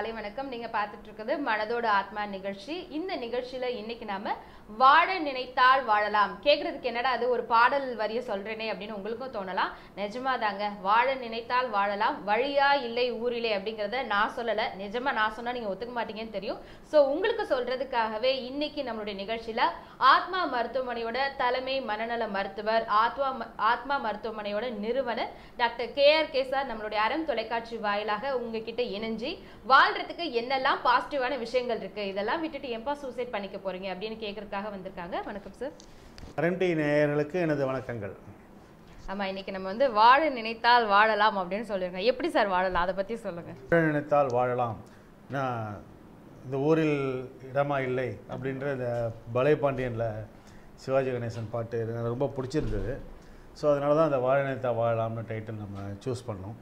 காலை வணக்கம் நீங்க பார்த்துட்டு இருக்கிறது மனதோட ஆத்மா நிகழ்ச்சி இந்த நிகழ்ச்சியில இன்னைக்கு நாம வாழ நினைத்தால் வாழலாம் கேக்குறதுக்கு என்னடா அது ஒரு பாடல் வரிய சொல்றேனே அப்படின்னு உங்களுக்கும் தோணலாம் நிஜமா தாங்க வாழ நினைத்தால் வாழலாம் வழியா இல்லை ஊரிலே அப்படிங்கறத நான் சொல்லல நிஜமா நான் சொன்னா நீங்க ஒத்துக்க மாட்டீங்கன்னு தெரியும் சோ உங்களுக்கு சொல்றதுக்காகவே இன்னைக்கு நம்மளுடைய நிகழ்ச்சியில ஆத்மா மருத்துவமனையோட தலைமை மனநல மருத்துவர் ஆத்மா ஆத்மா மருத்துவமனையோட நிறுவனர் doctor K R K sir நம்மளுடைய அறம் தொலைக்காட்சி வாயிலாக உங்ககிட்ட இணைஞ்சு வாழ்றதுக்கு என்னெல்லாம் பாசிட்டிவான விஷயங்கள் இருக்கு இதெல்லாம் விட்டுட்டு எப்பா சூசைட் பண்ணிக்க போறீங்க அப்படின்னு கேட்கறதுக்காக வந்திருக்காங்க வணக்கம் சார் அரண்டி நேயர்களுக்கு எனது வணக்கங்கள் ஆமா இன்னைக்கு நம்ம வந்து வாழ நினைத்தால் வாழலாம் அப்படின்னு சொல்லிருக்கோம் எப்படி சார் வாழலாம் அதை பத்தி சொல்லுங்க வாழ நினைத்தால் வாழலாம் நான் இந்த ஊரில் இடமா இல்லை அப்படின்ற இந்த பலே பாண்டியனில் சிவாஜி கணேசன் பாட்டு எனக்கு ரொம்ப பிடிச்சிருந்தது ஸோ அதனால தான் அந்த வாழ நினைத்தால் வாழலாம்னு டைட்டில் நம்ம சூஸ் பண்ணோம்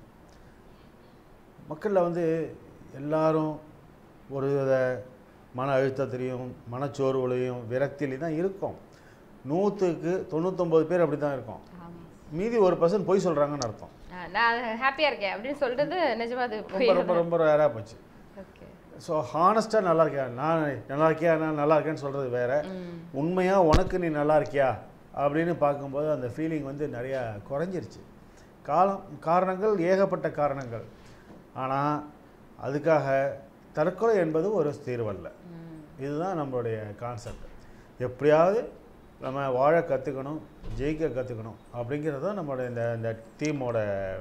மக்களில் வந்து எல்லாரும் ஒரு வித மன அழுத்தத்திலையும் மனச்சோர்வுலையும் விரக்தியிலையும் தான் இருக்கோம் நூற்றுக்கு தொண்ணூத்தொம்பது பேர் அப்படி தான் இருக்கோம் ஆமா மீதி ஒரு பர்சன்ட் பொய் சொல்கிறாங்கன்னு அர்த்தம் ஆ, நான் ஹாப்பியா இருக்கேன் அப்படின்னு சொல்றது நிஜமா அது ரொம்ப ரொம்ப ரொம்ப ரேராக போச்சு ஓகே ஸோ ஹானஸ்ட்டாக நல்லா இருக்கியா நான் நல்லா இருக்கியா நான் நல்லா இருக்கேன்னு சொல்கிறது வேற உண்மையாக உனக்கு நீ நல்லா இருக்கியா அப்படின்னு பார்க்கும்போது அந்த ஃபீலிங் வந்து நிறையா குறைஞ்சிருச்சு காலம் காரணங்கள் ஏகப்பட்ட காரணங்கள் ஆனால் அதுக்காக தற்கொலை என்பது ஒரு தீர்வல்ல இதுதான் நம்மளுடைய கான்செப்ட் எப்படியாவது நம்ம வாழ கற்றுக்கணும் ஜெயிக்க கற்றுக்கணும் அப்படிங்கிறது தான் நம்மளோட இந்த இந்த டீமோட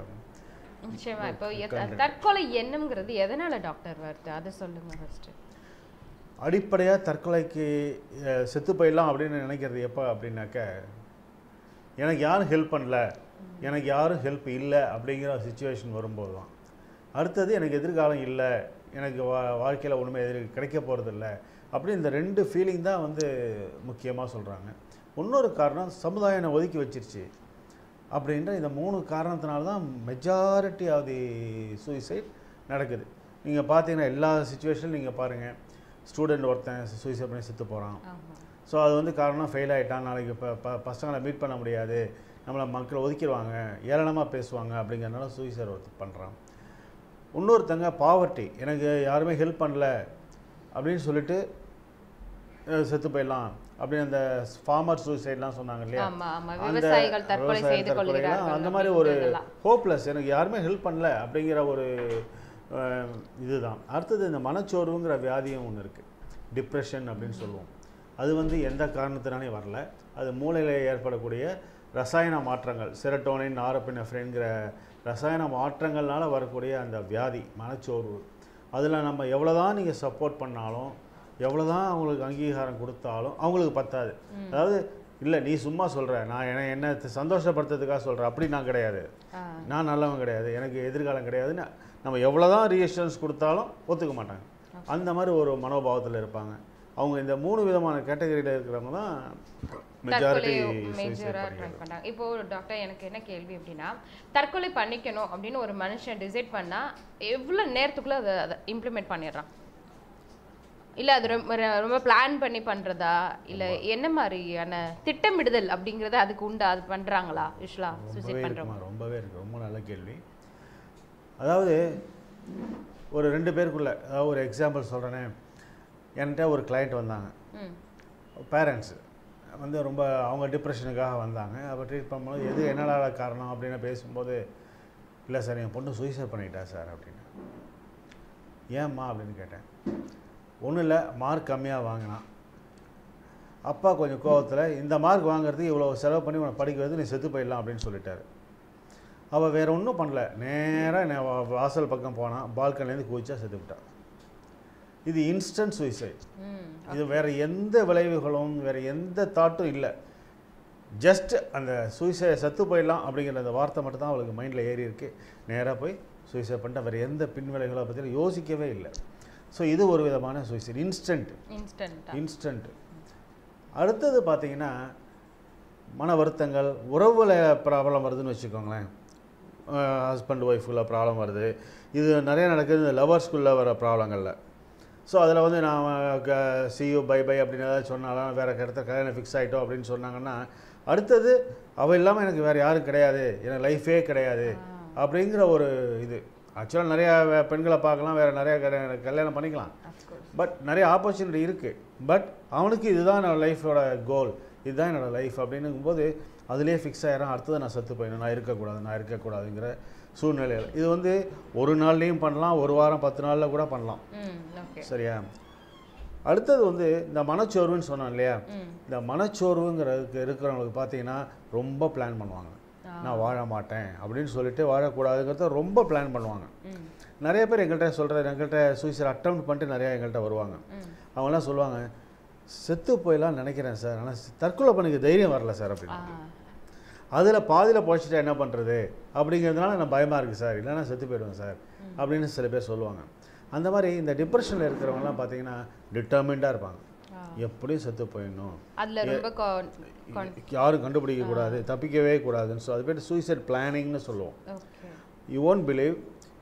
நிச்சயமா இப்போ எத- தற்கொலை எண்ணம்ங்கிறது எதனால டாக்டர் வருது அதை சொல்லுங்க ஃபர்ஸ்ட் அடிப்படையாக தற்கொலைக்கு அஹ், செத்து போயிடலாம் அப்படின்னு நினைக்கிறது எப்போ அப்படின்னாக்க எனக்கு யாரும் ஹெல்ப் பண்ணல எனக்கு யாரும் ஹெல்ப் இல்லை அப்படிங்கிற சுச்சுவேஷன் வரும்போது தான் அடுத்தது எனக்கு எதிர்காலம் இல்லை எனக்கு வா வாழ்க்கையில் ஒன்றுமே எதிர் கிடைக்க போகிறதில்ல அப்படி இந்த ரெண்டு ஃபீலிங் தான் வந்து முக்கியமாக சொல்கிறாங்க இன்னொரு காரணம் சமுதாயம் என்னை ஒதுக்கி வச்சிருச்சு அப்படின்ற இந்த மூணு காரணத்தினால தான் மெஜாரிட்டி ஆஃப் தி சூசைட் நடக்குது நீங்கள் பார்த்தீங்கன்னா எல்லா சுச்சுவேஷனும் நீங்கள் பாருங்கள் ஸ்டூடெண்ட் ஒருத்தன் சூசைட் பண்ணி செத்து போகிறான் ஆமா ஸோ அது வந்து காரணம் ஃபெயில் ஆகிட்டான் நாளைக்கு இப்போ ப பசங்களை மீட் பண்ண முடியாது நம்மளை மக்களை ஒதுக்கிடுவாங்க ஏளனமாக பேசுவாங்க அப்படிங்கிறனால சூசைட் ஒருத்தர் பண்ணுறான் இன்னொருத்தங்க பாவர்ட்டி எனக்கு யாருமே ஹெல்ப் பண்ணல அப்படின்னு சொல்லிட்டு அஹ், செத்து போயிடலாம் அப்படின்னு அந்த ஃபார்மர் சூசைட்லாம் சொன்னாங்க இல்லையா ஆமா ஆமா அந்த விவசாயிகள் தற்கொலை விவசாய செய்து தற்கொலைலாம் கொள்கிறார்கள் அந்த மாதிரி ஒரு அப்படின்றதெல்லாம். ஹோப்லெஸ் எனக்கு யாருமே ஹெல்ப் பண்ணல அப்படிங்கிற ஒரு அஹ், இதுதான் அடுத்தது இந்த மனச்சோர்வுங்கிற வியாதியும் ஒன்று இருக்குது டிப்ரெஷன் அப்படின்னு சொல்லுவோம் அது வந்து எந்த காரணத்தினாலையும் வரல அது மூளையில் ஏற்படக்கூடிய ரசாயன மாற்றங்கள் செரட்டோனின் நாரப்பினஃப்ரின்கிற ரசாயன மாற்றங்கள்னால வரக்கூடிய அந்த வியாதி மனச்சோர்வு அதில் நம்ம எவ்வளோ தான் நீங்கள் சப்போர்ட் பண்ணாலும் எவ்வளோ தான் அவங்களுக்கு அங்கீகாரம் கொடுத்தாலும் அவங்களுக்கு பத்தாது அதாவது இல்லை நீ சும்மா சொல்கிற நான் என்ன என்ன சந்தோஷப்படுத்துறதுக்காக சொல்கிறேன் அப்படி நான் கிடையாது ஆ, நான் நல்லவன் கிடையாது எனக்கு எதிர்காலம் கிடையாதுன்னு நம்ம எவ்வளோ தான் ரீஎஷன்ஸ் கொடுத்தாலும் ஒத்துக்க மாட்டாங்க அந்த மாதிரி ஒரு மனோபாவத்தில் இருப்பாங்க அவங்க இந்த மூணு விதமான கேட்டகரியில் இருக்கிறவங்க தான் மெஜாரிட்டி தற்கொலை மேஜரா ட்ரை பண்றாங்க இப்போ டாக்டர் எனக்கு என்ன கேள்வி அப்படின்னா தற்கொலை பண்ணிக்கணும் அப்படின்னு ஒரு மனுஷன் டிசைட் பண்ணா எவ்வளவு நேரத்துக்குள்ள அதை அதை இம்ப்ளிமெண்ட் பண்ணிடுறான் இல்ல அது ரொம்ப ரொம்ப பிளான் பண்ணி பண்றதா இல்ல என்ன மாதிரியான திட்டமிடுதல் அப்படிங்கறது அதுக்கு உண்டா அது பண்றாங்களா யூஸ்வலா ரொம்பவே சூசைட் பண்றவங்க இருக்குமா ரொம்பவே இருக்கு ரொம்ப நல்ல கேள்வி அதாவது ஒரு ரெண்டு பேருக்குள்ள அதாவது ஒரு எக்ஸாம்பிள் சொல்கிறேனே என்கிட்ட ஒரு client வந்தாங்க ம் பேரண்ட்ஸு வந்து ரொம்ப அவங்க டிப்ரெஷனுக்காக வந்தாங்க அப்போ ட்ரீட் பண்ணும்போது எது என்னடா காரணம் அப்படின்னு பேசும்போது இல்லை சார் என் பொண்ணு சூசைட் பண்ணிட்டா சார் அப்படின்னு ஏம்மா அப்படின்னு கேட்டேன் ஒன்றும் இல்லை மார்க் கம்மியாக வாங்கினான் அப்பா கொஞ்சம் கோவத்தில் இந்த மார்க் வாங்குறதுக்கு இவ்வளோ செலவு பண்ணி உன்னை படிக்க வைத்து நீ செத்து போயிடலாம் அப்படின்னு சொல்லிட்டாரு அவள் வேறு ஒன்றும் பண்ணல நேராக வாசல் பக்கம் போனான் பால்கனிலேருந்து குதிச்சா செத்து விட்டான் இது இன்ஸ்டன்ட் சூசைட் ம் இது வேற எந்த விளைவுகளும் வேற எந்த தாட்டும் இல்லை ஜஸ்ட் அந்த சூசைட் செத்து போயிடலாம் அப்படிங்கிற அந்த வார்த்தை மட்டும் தான் அவளுக்கு மைண்டில் ஏறி இருக்கு நேராக போய் சூசைட் பண்ணிட்டு வேறு எந்த பின் விளைவுகளை பற்றி யோசிக்கவே இல்லை ஸோ இது ஒரு விதமான சூசைட் இன்ஸ்டன்ட் இன்ஸ்டன்ட் இன்ஸ்டன்ட் அடுத்தது பார்த்தீங்கன்னா மன வருத்தங்கள் உறவுல ப்ராப்ளம் வருதுன்னு வச்சுக்கோங்களேன் ஹஸ்பண்ட் ஒய்ஃபுக்குள்ள ப்ராப்ளம் வருது இது நிறைய நடக்குது இந்த லவர்ஸ்குள்ளே வர ப்ராப்ளங்களில் ஸோ அதில் வந்து நான் சியூ பை பை அப்படின்னு ஏதாவது சொன்னாலும் வேறு இடத்துல கல்யாணம் ஃபிக்ஸ் ஆகிட்டோம் அப்படின்னு சொன்னாங்கன்னா அடுத்தது அவள் இல்லாமல் எனக்கு வேறு யாரும் கிடையாது எனக்கு லைஃபே கிடையாது அப்படிங்கிற ஒரு இது ஆக்சுவலாக நிறையா வே- பெண்களை பார்க்கலாம் வேறு நிறையா கல்யாணம் கல்யாணம் பண்ணிக்கலாம் அஃப்கோர்ஸ் பட் நிறைய ஆப்பர்ச்சுனிட்டி இருக்குது பட் அவனுக்கு இதுதான் என்னோட லைஃபோட கோல் இதுதான் என்னோட லைஃப் அப்படின்னும்போது அதுலேயே ஃபிக்ஸ் ஆயிரும் அடுத்தது நான் செத்து போயிடணும் நான் இருக்கக்கூடாது நான் இருக்கக்கூடாதுங்கிற சூழ்நிலையில் இது வந்து ஒரு நாள்லேயும் பண்ணலாம் ஒரு வாரம் பத்து நாளில் கூட பண்ணலாம் ம் ஓகே சரியா அடுத்தது வந்து இந்த மனச்சோர்வுன்னு சொன்னோம் இல்லையா ம் இந்த மனச்சோர்வுங்கிறதுக்கு இருக்கிறவங்களுக்கு பார்த்தீங்கன்னா ரொம்ப பிளான் பண்ணுவாங்க நான் வாழ மாட்டேன் அப்படின்னு சொல்லிட்டு வாழக்கூடாதுங்கிறத ரொம்ப பிளான் பண்ணுவாங்க ம் நிறைய பேர் எங்கள்கிட்ட சொல்கிற எங்கள்கிட்ட சூசைட் அட்டம் பண்ணிட்டு நிறையா எங்கள்கிட்ட வருவாங்க ம் அவங்களாம் சொல்லுவாங்க செத்து போயெல்லாம் நினைக்கிறேன் சார் ஆனால் தற்கொலை பண்ணிக்க தைரியம் வரல சார் ஆ அப்படின்னு அதில் பாதியில் பொழைச்சிட்டா என்ன பண்ணுறது அப்படிங்கிறதுனால நான் பயமாக இருக்குது சார் இல்லைன்னா செத்து போயிடுவேன் சார் அப்படின்னு சில பேர் சொல்லுவாங்க அந்த மாதிரி இந்த டிப்ரெஷனில் இருக்கிறவங்கலாம் பார்த்தீங்கன்னா டிட்டர்மிண்டாக இருப்பாங்க ஆ. எப்படியும் செத்து போயிடணும் அதுல ரொம்ப con- con- யாரும் கண்டுபிடிக்க கூடாது தப்பிக்கவே கூடாதுன்னு ஸோ அது பேர் சூசைட் பிளானிங்னு சொல்லுவோம் ஓகே யூ ஓன்ட் பிலீவ்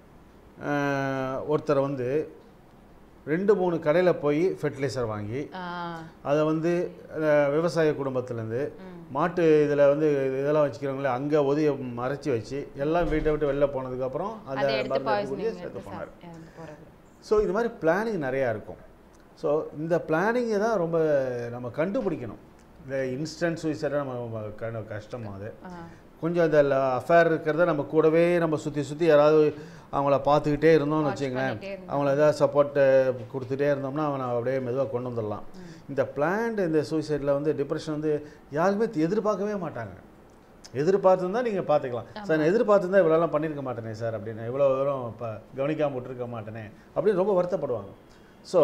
ஒருத்தர் வந்து ரெண்டு மூணு கடையில் போய் ஃபெர்டிலைசர் வாங்கி ஆ அதை வந்து அஹ், விவசாய குடும்பத்துலேருந்து ம் மாட்டு இதில் வந்து இதெல்லாம் வச்சுக்கிறவங்களே அங்கே ஒதிய மறைச்சி வச்சு எல்லாம் வீட்டை விட்டு வெளில போனதுக்கப்புறம் அதை அதை எடுத்து மருந்து பாய்சனிங் குடிச்சு எடுத்து செத்து போனார் சாப்பிட்டு இறந்து போறது ஸோ இது மாதிரி பிளானிங் நிறையா இருக்கும் ஸோ இந்த பிளானிங்கை தான் ரொம்ப நம்ம கண்டுபிடிக்கணும் இந்த இன்ஸ்டன்ட் சூசைடை நம்ம க- கஷ்டமா அது ஆ கொஞ்சம் இந்த அஃபேர் இருக்கிறத நம்ம கூடவே நம்ம சுற்றி சுற்றி யாராவது அவங்கள பார்த்துக்கிட்டே இருந்தோம்னு Watch வச்சுங்களேன் பண்ணிட்டே இருந்தா. அவங்கள ஏதாவது சப்போர்ட்டு கொடுத்துட்டே இருந்தோம்னா அவனை அப்படியே மெதுவாக கொண்டு வந்துடலாம் இந்த பிளான்ட் இந்த சூசைடில் வந்து டிப்ரெஷன் வந்து யாருக்குமே எதிர்பார்க்கவே மாட்டாங்க எதிர்பார்த்துருந்தா நீங்கள் பார்த்துக்கலாம் சார் நான் எதிர்பார்த்துருந்தா இவ்வளோலாம் பண்ணியிருக்க மாட்டேனே சார் அப்படின்னு இவ்வளோ தூரம் இப்போ கவனிக்காம விட்டுருக்க மாட்டேனே அப்படின்னு ரொம்ப வருத்தப்படுவாங்க ஸோ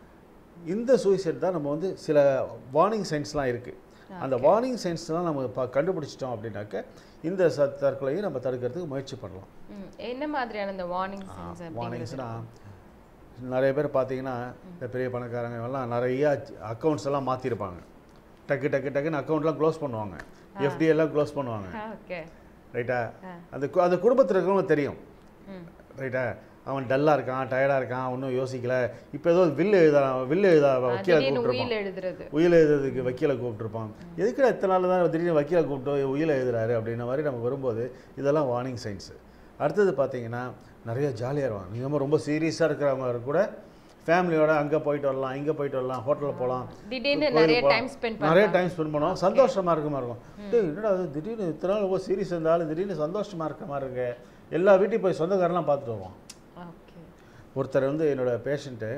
இந்த சூசைட் தான் நம்ம வந்து சில வார்னிங் சைன்ஸ்லாம் இருக்குது அந்த வார்னிங் சைன்ஸ்லாம் நம்ம ப கண்டுபிடிச்சிட்டோம் அப்படின்னாக்க இந்த ச தற்கொலையை நம்ம தடுக்கிறதுக்கு முயற்சி பண்ணலாம் ம் என்ன மாதிரியான இந்த வார்னிங் சைன்ஸ் வார்னிங்ஸ்னால் நிறைய பேர் பார்த்தீங்கன்னா இந்த பெரிய பணக்காரங்க எல்லாம் நிறைய அக்கௌண்ட்ஸ் எல்லாம் மாற்றிருப்பாங்க டக்கு டக்கு டக்குன்னு அக்கௌண்ட்லாம் க்ளோஸ் பண்ணுவாங்க FD எல்லாம் க்ளோஸ் பண்ணுவாங்க ஓகே ரைட்டா அந்த கு- அந்த குடும்பத்தில் இருக்கிறவங்க தெரியும் ம் ரைட்டா அவன் டல்லாக இருக்கான் டயர்டாக இருக்கான் ஒன்றும் யோசிக்கல இப்போ ஏதோ வில்லு எழுத வில்லு எழுத வக்கீலை திடீர்னு கூப்பிட்டுருப்பான் உயில் எழுதுறது உயில் எழுதுறதுக்கு வக்கீலை கூப்பிட்டுருப்பான் எதுக்குடா இத்தனை நாள் தான் திடீர்னு வக்கீலை கூப்பிட்டு உயிலை எழுதுறாரு அப்படின்ற மாதிரி நம்ம வரும்போது இதெல்லாம் வார்னிங் சைன்ஸு அடுத்தது பார்த்தீங்கன்னா நிறைய ஜாலியாக இருவாங்க நீங்கள் ரொம்ப சீரியஸாக இருக்கிறவங்க கூட ஃபேமிலியோட அங்கே போயிட்டு வரலாம் இங்கே போயிட்டு வரலாம் ஹோட்டலில் போகலாம் திடீர்னு கோயிலுக்கு நிறைய போலாம். டைம் ஸ்பெண்ட் நிறைய பண்ணலாம் டைம் ஸ்பெண்ட் பண்ணுவோம் சந்தோஷமாக இருக்க மாதிரி இருக்கும் டேய் என்னடா அது திடீர்னு இத்தனை நாள் ரொம்ப சீரியஸ் இருந்தாலும் திடீர்னு சந்தோஷமாக இருக்க மாதிரி இருக்கு எல்லா வீட்டையும் போய் சொந்தக்காரெல்லாம் பார்த்துட்டு வருவோம் ஓகே ஒருத்தர் வந்து என்னோட பேஷண்ட்டு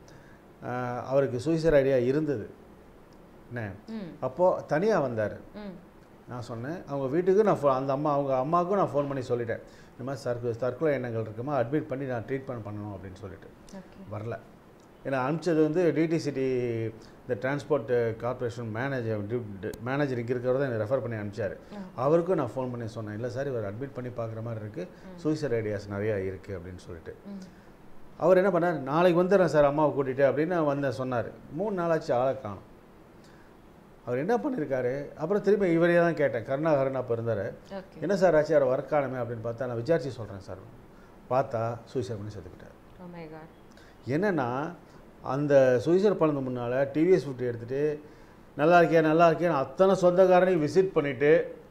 அவருக்கு சூசைட் ஐடியா இருந்தது என்ன ம் அப்போது தனியாக வந்தார் ம் நான் சொன்னேன் அவங்க வீட்டுக்கு நான் phone- அந்த அம்மா அவங்க அம்மாவுக்கும் நான் ஃபோன் பண்ணி சொல்லிட்டேன் இந்த மாதிரி தற்கொலை தற்கொலை எண்ணங்கள் இருக்குமா அட்மிட் பண்ணி நான் ட்ரீட்மெண்ட் பண்ணணும் அப்படின்னு சொல்லிட்டு ஓகே வரல ஏன்னா அனுப்பிச்சது வந்து டிடிசிட்டி இந்த டிரான்ஸ்போர்ட் கார்ப்பரேஷன் மேனேஜர் மேனேஜர் இங்கே இருக்கிறவர் தான் என்னை ரெஃபர் பண்ணி அனுப்பிச்சார் அவருக்கும் நான் ஃபோன் பண்ணி சொன்னேன் இல்லை சார் இவர் அட்மிட் பண்ணி பார்க்குற மாதிரி இருக்குது சூசைட் ஐடியாஸ் நிறையா இருக்குது அப்படின்னு சொல்லிட்டு ம் அவர் என்ன பண்ணார் நாளைக்கு வந்துடுறேன் சார் அம்மாவை கூட்டிகிட்டு அப்படின்னு நான் வந்தேன் சொன்னார் மூணு நாளாச்சு ஆளை காணும் அவர் என்ன பண்ணியிருக்காரு அப்புறம் திரும்பி இவரே தான் கேட்டேன் கருணாகரன் அப்போ இருந்தார் ஓகே என்ன சார் ஆச்சு அவர் ஒர்க் ஆனமே அப்படின்னு பார்த்தா நான் விசாரிச்சு சொல்கிறேன் சார் பார்த்தா சூசைட் பண்ணி செத்துக்கிட்டார் ஓ மை காட் என்னென்னா அந்த சூசைட் பண்ணது முன்னால் டிவிஎஸ் ஃபிஃப்டி எடுத்துகிட்டு நல்லா இருக்கியா நல்லா இருக்கியான்னு அத்தனை சொந்தக்காரனையும் விசிட் பண்ணிவிட்டு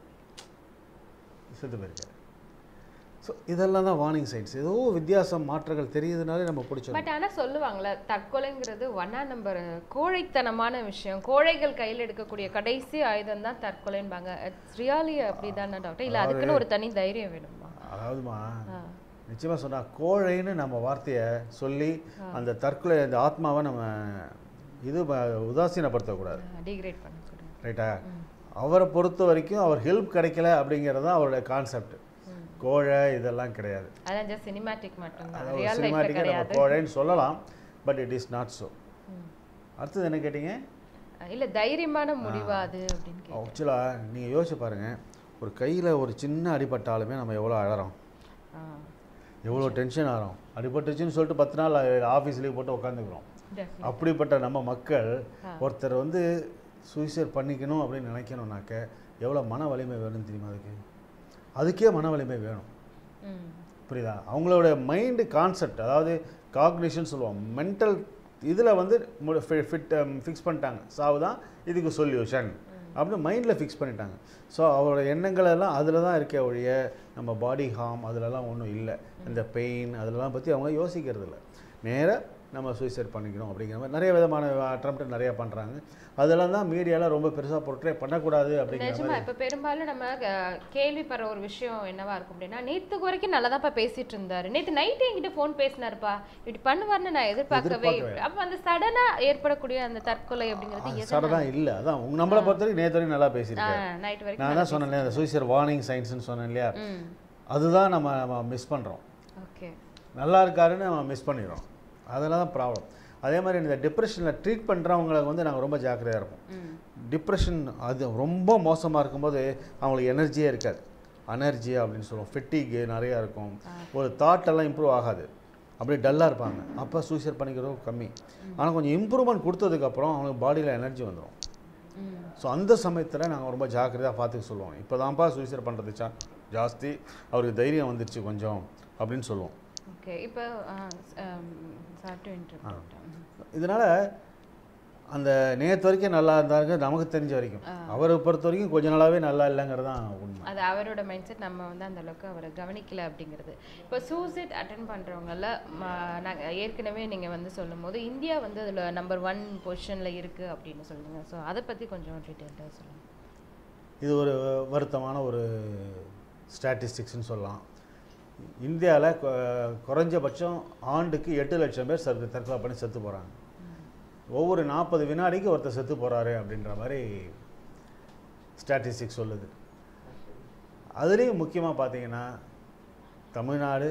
செத்து போயிருக்காரு ஸோ இதெல்லாம் தான் வார்னிங் சைன்ஸ் ஏதோ வித்தியாசம் மாற்றங்கள் தெரியுதுனாலே நம்ம பிடிச்சோம் பட் ஆனா சொல்லுவாங்கல்ல தற்கொலைங்கிறது ஒன்னா நம்பர் கோழைத்தனமான விஷயம் கோழைகள் கையில் எடுக்கக்கூடிய கடைசி ஆயுதம் தான் தற்கொலைன்பாங்க இட்ஸ் ரியலி அப்படிதானே டாக்டர் இல்ல அதுக்குன்னு ஒரு தனி தைரியம் வேணுமா அதாவதுமா ஆ. நிச்சயமாக சொன்னால் கோழைன்னு நம்ம வார்த்தையை சொல்லி அந்த தற்கொலை அந்த ஆத்மாவை நம்ம இது ப- உதாசீனப்படுத்தக்கூடாது டிகிரேட் பண்ணக்கூடாது ரைட்டா அவரை பொறுத்த வரைக்கும் அவர் ஹெல்ப் கிடைக்கல அப்படிங்கிறது தான் அவருடைய கான்செப்ட் கோழை இதெல்லாம் கிடையாது அதான் ஜஸ்ட் சினிமேட்டிக் மட்டும்தான் அதாவது ரியல் லைஃப்ல சினிமாட்டிக்காக நம்ம கிடையாது கோழைன்னு சொல்லலாம் but it is not so hmm. அடுத்தது என்ன கேட்டிங்க இல்ல தைரியமான முடிவா அது அப்படின்னு கேட்டேன். ஆக்சுவலாக நீங்கள் யோசிச்சு பாருங்கள் ஒரு கையில் ஒரு சின்ன அடிபட்டாலுமே நம்ம எவ்வளோ அழறோம் ஆ எவ்வளோ டென்ஷன் ஆகிறோம் அடிபட்டுச்சுன்னு சொல்லிட்டு பத்து நாள் ஆஃபீஸ் லீவ் போட்டு உட்காந்துக்கிறோம் definitely. அப்படிப்பட்ட நம்ம மக்கள் ஆ. ஒருத்தர் வந்து சூசைட் பண்ணிக்கணும் அப்படின்னு நினைக்கணும்னாக்க எவ்வளோ மன வலிமை வேணும்னு தெரியுமா அதுக்கு அதுக்கே மன வலிமை வேணும் ம் புரியுதா அவங்களோட மைண்டு கான்செப்ட் அதாவது காக்னிஷன் சொல்லுவோம் மென்டல் இதில் வந்து ஃபிட் ஃபிக்ஸ் பண்ணிட்டாங்க சாவு தான் இதுக்கு சொல்யூஷன் அப்படின்னு மைண்டில் ஃபிக்ஸ் பண்ணிட்டாங்க ஸோ அவரோட எண்ணங்கள் எல்லாம் அதில் தான் இருக்கே ஒழிய நம்ம பாடி ஹார்ம் அதிலலாம் ஒன்றும் இல்லை இந்த பெயின் அதெல்லாம் பற்றி அவங்க யோசிக்கிறது இல்லை நேராக நம்ம சூசைட் பண்ணிக்கணும் அப்படிங்கிற மாதிரி நிறைய விதமான அட்டம் நிறைய பண்ணுறாங்க அதெல்லாம் தான் மீடியாவில் ரொம்ப பெருசாக பொருட்ரே பண்ணக்கூடாது அப்படிங்கிற நிஜமா மாதிரி இப்ப பெரும்பாலும் நம்ம அஹ், கேள்விப்படுற ஒரு விஷயம் என்னவா இருக்கும் அப்படின்னா நேத்துக்கு வரைக்கும் நல்லாதான்ப்பா பேசிட்டு இருந்தாரு நேத்து நைட்டு என்கிட்ட ஃபோன் பேசினாருப்பா இப்படி பண்ணுவார்னு நான் எதிர்பார்க்கவே எதிர்பார்க்கவே. அப்ப அந்த சடனா ஏற்படக்கூடிய அந்த தற்கொலை அப்படிங்கிறது எதனால? சடனாக இல்லை அதான் உங்க நம்மளை பொறுத்த வரைக்கும் நேற்று வரைக்கும் நல்லா பேசியிருக்காரு ஆஹ் நைட் வரைக்கும் நான் தான் சொன்னேன் இல்லையா, அந்த சூசைட் வார்னிங் சயின்ஸ்னு சொன்னேன் இல்லையா ம் அதுதான் நம்ம நம்ம மிஸ் பண்ணுறோம் ஓகே நல்லா இருக்காருன்னு நம்ம மிஸ் பண்ணிடுறோம் அதெல்லாம் தான் ப்ராப்ளம் அதே மாதிரி இந்த டிப்ரெஷனில் ட்ரீட் பண்ணுறவங்களுக்கு வந்து நாங்கள் ரொம்ப ஜாக்கிரதையாக இருப்போம் ம் டிப்ரெஷன் அது ரொம்ப மோசமாக இருக்கும்போது அவங்களுக்கு எனர்ஜியே இருக்காது அனர்ஜி அப்படின்னு சொல்லுவோம் ஃபெட்டிக்கு நிறையா இருக்கும் ஒரு தாட் எல்லாம் இம்ப்ரூவ் ஆகாது அப்படியே டல்லாக இருப்பாங்க அப்போ சூசைட் பண்ணிக்கிறதும் கம்மி ஆனால் கொஞ்சம் இம்ப்ரூவ்மெண்ட் கொடுத்ததுக்கப்புறம் அவங்களுக்கு பாடியில் எனர்ஜி வந்துடும் ம் ஸோ அந்த சமயத்தில் நாங்கள் ரொம்ப ஜாக்கிரதையாக பார்த்துக்க சொல்லுவோம் இப்போ தான்ப்பா சூசைட் பண்ணுறது சா ஜாஸ்தி அவருக்கு தைரியம் வந்துருச்சு கொஞ்சம் அப்படின்னு சொல்லுவோம் ஓகே இப்போ சார் டு இன்டர்வியூ இதனால் அந்த நேற்று வரைக்கும் நல்லா இருந்தாருங்க நமக்கு தெரிஞ்ச வரைக்கும் அவரை பொறுத்த வரைக்கும் கொஞ்ச நாளாகவே நல்லா இல்லைங்கிறது தான் உண்மை அது அவரோட மைண்ட் செட் நம்ம வந்து அந்த அளவுக்கு அவரை கவனிக்கல அப்படிங்கிறது இப்போ சூசைட் அட்டன் பண்ணுறவங்கள நாங்கள் ஏற்கனவே நீங்கள் வந்து சொல்லும்போது இந்தியா வந்து அதில் நம்பர் ஒன் பொசிஷனில் இருக்குது அப்படின்னு சொல்லுங்க ஸோ அதை பற்றி கொஞ்சம் டீட்டெயில்டாக சொல்லுங்கள் இது ஒரு வருத்தமான ஒரு ஸ்டாட்டிஸ்டிக்ஸ்னு சொல்லலாம் இந்தியாவில் குறைஞ்சபட்சம் ஆண்டுக்கு எட்டு லட்சம் பேர் சத்து தற்கொலை பண்ணி செத்து போகிறாங்க ஒவ்வொரு நாற்பது வினாடிக்கு ஒருத்தர் செத்து போகிறாரு அப்படின்ற மாதிரி ஸ்டாட்டிஸ்டிக்ஸ் சொல்லுது அதுலேயும் முக்கியமாக பார்த்தீங்கன்னா தமிழ்நாடு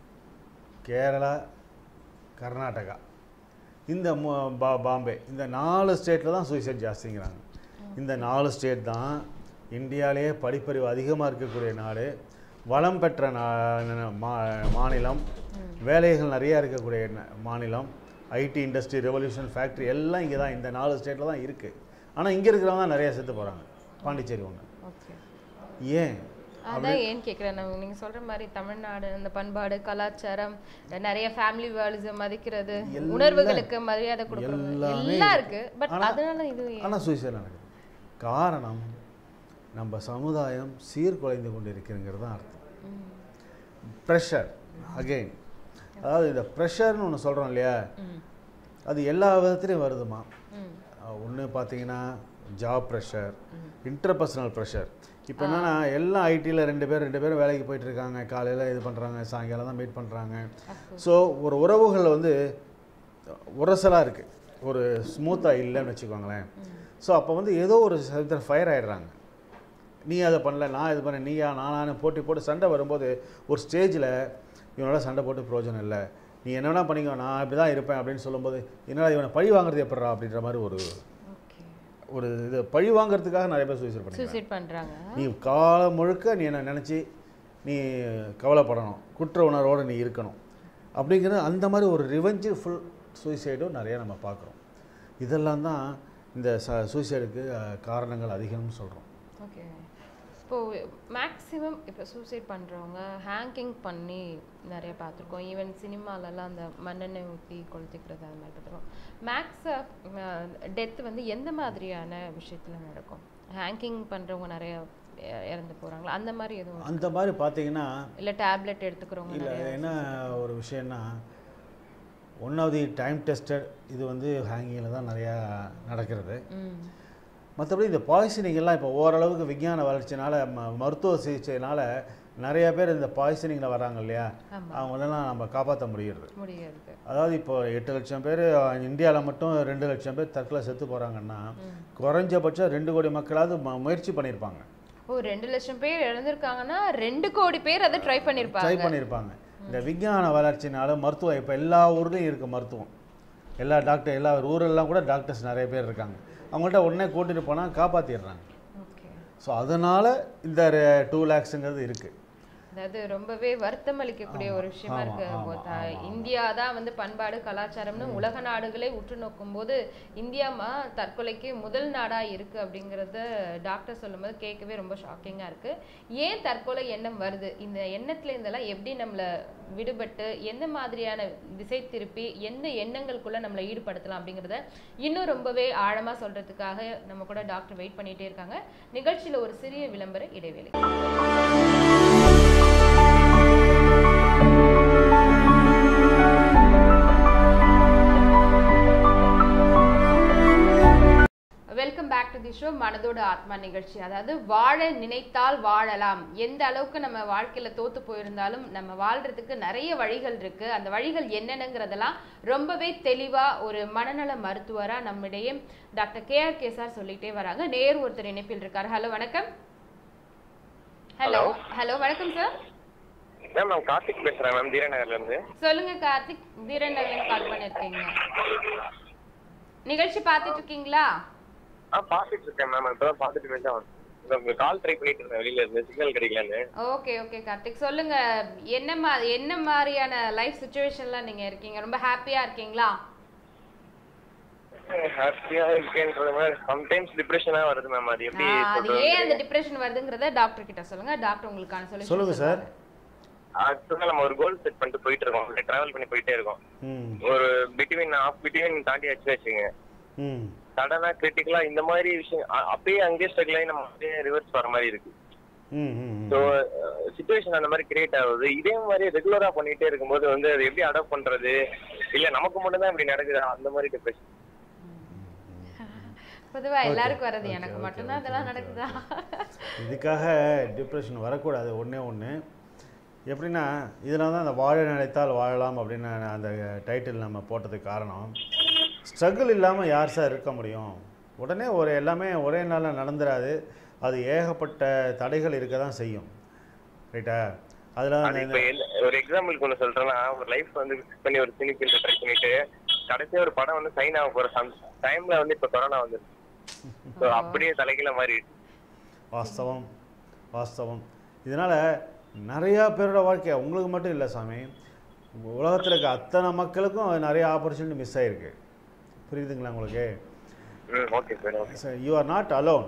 கேரளா கர்நாடகா இந்த மு- பா பாம்பே இந்த நாலு ஸ்டேட்டில் தான் சூசைட் ஜாஸ்திங்கிறாங்க இந்த நாலு ஸ்டேட் தான் இந்தியாவிலேயே படிப்பறிவு அதிகமாக இருக்கக்கூடிய நாடு வளம் பெற்ற நா- மா- மாநிலம் வேலைகள் நிறையா இருக்கக்கூடிய ந- மாநிலம் ஐடி இண்டஸ்ட்ரி ரெவல்யூஷன் ஃபேக்ட்ரி எல்லாம் இங்கே தான் இந்த நாலு ஸ்டேட்டில் தான் இருக்குது ஆனால் இங்கே இருக்கிறவங்க தான் நிறையா செத்து போகிறாங்க பாண்டிச்சேரி ஒன்று ஓகே ஏன் அதான் ஏன் கேட்குறேன் நான் நீங்கள் சொல்கிற மாதிரி தமிழ்நாடு அந்த பண்பாடு கலாச்சாரம் நிறைய ஃபேமிலி வேல்யூஸை மதிக்கிறது எல்லாம் உணர்வுகளுக்கு மரியாதை கொடுக்குறது எல்லாமே எல்லாம் இருக்கு பட் ஆனா- அதனால இது ஏன்? ஆனால் சூசைட் நடக்குது காரணம் நம்ம சமுதாயம் சீர்குலைந்து கொண்டு இருக்கிறங்கிறது தான் அர்த்தம் ம். ப்ரெஷர் அகெயின் அதாவது இந்த ப்ரெஷர்னு ஒன்று சொல்கிறோம் இல்லையா ம். அது எல்லா விதத்துலையும் வருதுமா ம். ஒன்று பார்த்தீங்கன்னா ஜாப் ப்ரெஷர் இன்டர்பர்சனல் ப்ரெஷர் இப்போ என்னன்னா எல்லாம் ஐடியில் ரெண்டு பேர் ரெண்டு பேரும் வேலைக்கு போயிட்டு இருக்காங்க காலையில் இது பண்ணுறாங்க சாயங்காலம் தான் மீட் பண்ணுறாங்க ஸோ ஒரு உறவுகள் வந்து உரசலாக இருக்குது ஒரு ஸ்மூத்தாக இல்லைன்னு வச்சுக்கோங்களேன் ஸோ அப்போ வந்து ஏதோ ஒரு சமயத்தில் ஃபயர் ஆயிடுறாங்க நீ அதை பண்ணல நான் இது பண்ண நீயா நானானு போட்டி போட்டு சண்டை வரும்போது ஒரு ஸ்டேஜில் இவனோட சண்டை போட்டு பிரயோஜனம் இல்லை நீ என்ன வேணா பண்ணிக்கோ நான் இப்படி தான் இருப்பேன் அப்படின்னு சொல்லும்போது என்னடா இவனை பழி வாங்குறது எப்படிறா அப்படின்ற மாதிரி ஒரு ஓகே ஒரு இது பழி வாங்குறதுக்காக நிறைய பேர் சூசைட் பண்ணிக்கிறாங்க சூசைட் பண்றாங்க நீ காலம் முழுக்க நீ என்ன நினச்சி நீ கவலைப்படணும் குற்ற உணர்வோடு நீ இருக்கணும் அப்படிங்கிறது அந்த மாதிரி ஒரு ரிவெஞ்சு ஃபுல் சூசைடும் நிறைய நம்ம பார்க்குறோம் இதெல்லாம் தான் இந்த ச சூசைடுக்கு காரணங்கள் அதிகம்னு சொல்கிறோம் ஓகே இப்போ மேக்ஸிமம் இப்போ சூசைட் பண்றவங்க ஹேங்கிங் பண்ணி நிறைய பார்த்துருக்கோம் ஈவன் சினிமாலலாம் அந்த மண்ணெண்ணெய் ஊற்றி கொளுத்திக்கிறது அது மாதிரி பார்த்துருக்கோம் மேக்ஸாக டெத் வந்து எந்த மாதிரியான விஷயத்துல நடக்கும் ஹேங்கிங் பண்றவங்க நிறைய இ- இறந்து போறாங்களா அந்த மாதிரி எதுவும் அந்த மாதிரி பார்த்தீங்கன்னா இல்ல டேப்லெட் எடுத்துக்கிறவங்க இல்லை நிறைய என்ன ஒரு விஷயம்னா one of the time tested இது வந்து ஹேங்கிங்கில் தான் நிறையா நடக்கிறது ம் மற்றபடி இந்த பாய்சனிங் எல்லாம் இப்போ ஓரளவுக்கு விஞ்ஞான வளர்ச்சினால ம மருத்துவ சிகிச்சையினால நிறைய பேர் இந்த பாய்சனிங்கில் வராங்க இல்லையா ஆமா. அவங்களெல்லாம் நம்ம காப்பாற்ற முடியுது முடியாது அதாவது இப்போ எட்டு லட்சம் பேர் இந்தியாவில் மட்டும் ரெண்டு லட்சம் பேர் தற்கொலை செத்து போகிறாங்கன்னா குறைஞ்சபட்சம் ரெண்டு கோடி மக்களாவது ம- முயற்சி பண்ணியிருப்பாங்க ஓ ரெண்டு லட்சம் பேர் இறந்திருக்காங்கன்னா ரெண்டு கோடி பேர் அதை ட்ரை ட்ரை பண்ணிருப்பாங்க பண்ணியிருப்பாங்க இந்த விஞ்ஞான வளர்ச்சினால மருத்துவம் இப்போ எல்லா ஊர்லேயும் இருக்குது மருத்துவம் எல்லா டாக்டர் எல்லா ஊரெல்லாம் கூட டாக்டர்ஸ் நிறைய பேர் இருக்காங்க அவங்கள்ட்ட உடனே கூட்டிட்டு போனால் காப்பாற்றிடுறாங்க ஓகே ஸோ அதனால் இந்த டூ லேக்ஸுங்கிறது இருக்குது அதாவது ரொம்பவே வருத்தம் அளிக்கக்கூடிய ஒரு விஷயமா ஆமா, இருக்கு ஆமா, போத்- ஆமா, ஆமா. இந்தியா தான் வந்து பண்பாடு கலாச்சாரம்னு உலக நாடுகளே உற்று நோக்கும் போது இந்தியா மா தற்கொலைக்கு முதல் நாடா இருக்கு அப்படிங்கறத டாக்டர் சொல்லும்போது கேட்கவே ரொம்ப ஷாக்கிங்கா இருக்கு ஏன் தற்கொலை எண்ணம் வருது இந்த எண்ணத்துல இருந்தெல்லாம் எப்படி நம்மள விடுபட்டு எந்த மாதிரியான திசை திருப்பி எந்த எண்ணங்களுக்குள்ள நம்மளை ஈடுபடுத்தலாம் அப்படிங்கறத இன்னும் ரொம்பவே ஆழமா சொல்றதுக்காக நம்ம கூட டாக்டர் வெயிட் பண்ணிட்டே இருக்காங்க நிகழ்ச்சியில ஒரு சிறிய விளம்பர இடைவேளை welcome back to the show மனதோட ஆத்மா நிகழ்ச்சி அதாவது வாழ நினைத்தால் வாழலாம் எந்த அளவுக்கு நம்ம வாழ்க்கையில தோத்து போயிருந்தாலும் நம்ம வாழ்றதுக்கு நிறைய வழிகள் இருக்கு அந்த வழிகள் என்னென்னங்கிறதெல்லாம் ரொம்பவே தெளிவா ஒரு மனநல மருத்துவரா நம்மிடையே doctor K R K sir சொல்லிட்டே வராங்க நேரு ஒருத்தர் இணைப்பில் இருக்காரு ஹலோ வணக்கம் ஹலோ ஹலோ வணக்கம் சார் மேம் நான் கார்த்திக் பேசுறேன் மேம் தீரநகர்ல இருந்து சொல்லுங்க கார்த்திக் தீரன் கால் பண்ணிருக்கீங்க நிகழ்ச்சி பார்த்துட்டு இருக்கீங்களா ஆ பாத்துட்டு இருக்கேன் மேம் இப்பதான் பாத்துட்டு இருக்கேன் கால் ட்ரை பண்ணிட்டு இருந்தேன் வெளியில இருந்து சிக்னல் கிடைக்கலன்னு ஓகே ஓகே கார்த்திக் சொல்லுங்க என்ன மா என்ன மாதிரியான லைஃப் சுச்சுவேஷன்ல நீங்க இருக்கீங்க ரொம்ப ஹாப்பியா இருக்கீங்களா ஹாப்பியா இருக்கேன்றது மாதிரி சம்டைம்ஸ் டிப்ரெஷனா வருது மேம் அது எப்படி ஆ, அது சொல்றது ஏன் அந்த டிப்ரெஷன் வருதுங்கிறத டாக்டர் கிட்ட சொல்லுங்க டாக்டர் உங்களுக்கான சொல்லுங்க சொல்லுங்க சார் ஆக்சுவலா நம்ம ஒரு கோல் செட் பண்ணிட்டு போயிட்டு இருக்கோம் டிராவல் பண்ணி போயிட்டே இருக்கோம் ம் ஒரு பிட்வீன் ஆஃப் பிட்வீன் தாண்டி வச்சு வச்சுங்க ம் சடனா கிரிட்டிக்கலா இந்த மாதிரி விஷயம் அ- அப்படியே அங்கேயே ஸ்ட்ரகிள் ஆகி நம்ம அப்படியே ரிவர்ஸ் வர மாதிரி இருக்கு ம் ம் ம். ஸோ சுச்சுவேஷன் அந்த மாதிரி கிரியேட் ஆகுது இதே மாதிரி ரெகுலரா பண்ணிட்டே இருக்கும்போது வந்து அது எப்படி அடாப்ட் பண்றது இல்ல நமக்கு மட்டும் தான் இப்படி நடக்குது அந்த மாதிரி டிப்ரெஷன் பொதுவா எல்லாருக்கும் வர்றது okay, எனக்கு okay, மட்டும்தான் okay, அதெல்லாம் okay, நடக்குதா இதுக்காக டிப்ரெஷன் வரக்கூடாது ஒன்றே ஒன்று எப்படின்னா இதனால தான் அந்த வாழ நினைத்தால் வாழலாம் அப்படின்னு அந்த டைட்டில் நம்ம போட்டதுக்கு காரணம் ஸ்ட்ரகிள் இல்லாமல் யார் சார் இருக்க முடியும் உடனே ஒரு எல்லாமே ஒரே நாளில் நடந்துராது அது ஏகப்பட்ட தடைகள் இருக்க தான் செய்யும் ரைட்டா அதில் அது இப்ப என்ன- ஒரு எக்ஸாம்பிளுக்கு ஒண்ணு சொல்றேன்னா ஒரு லைஃப் வந்து fix பண்ணி ஒரு சினி ஃபீல்ட் ட்ரை பண்ணிட்டு கடைசியா ஒரு படம் வந்து சைன் ஆக போற டைம்ல வந்து இப்ப கொரோனா வந்து ஸோ அப்படியே தலைகீழ மாறிடுச்சு வாஸ்தவம் வாஸ்தவம் இதனால் நிறையா பேரோட வாழ்க்கை உங்களுக்கு மட்டும் இல்லை சாமி உலகத்தில் இருக்க அத்தனை மக்களுக்கும் நிறைய ஆப்பர்ச்சுனிட்டி மிஸ் ஆகிருக்கு புரியுதுங்களா உங்களுக்கு ம் okay sir okay you are not alone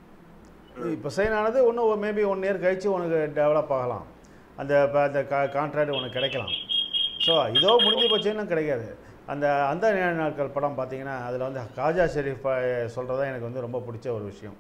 இப்போ சைன் ஆனது இன்னும் மேபி ஒன் இயர் கழிச்சு உனக்கு டெவலப் ஆகலாம் அந்த இப்போ அந்த கா கான்ட்ராக்ட் உனக்கு கிடைக்கலாம் ஸோ இதோ முடிஞ்சு போச்சுன்னு கிடைக்காது அந்த அந்த நேர நாட்கள் படம் பார்த்தீங்கன்னா அதில் வந்து காஜா ஷெரீஃப் சொல்கிறது தான் எனக்கு வந்து ரொம்ப பிடிச்ச ஒரு விஷயம்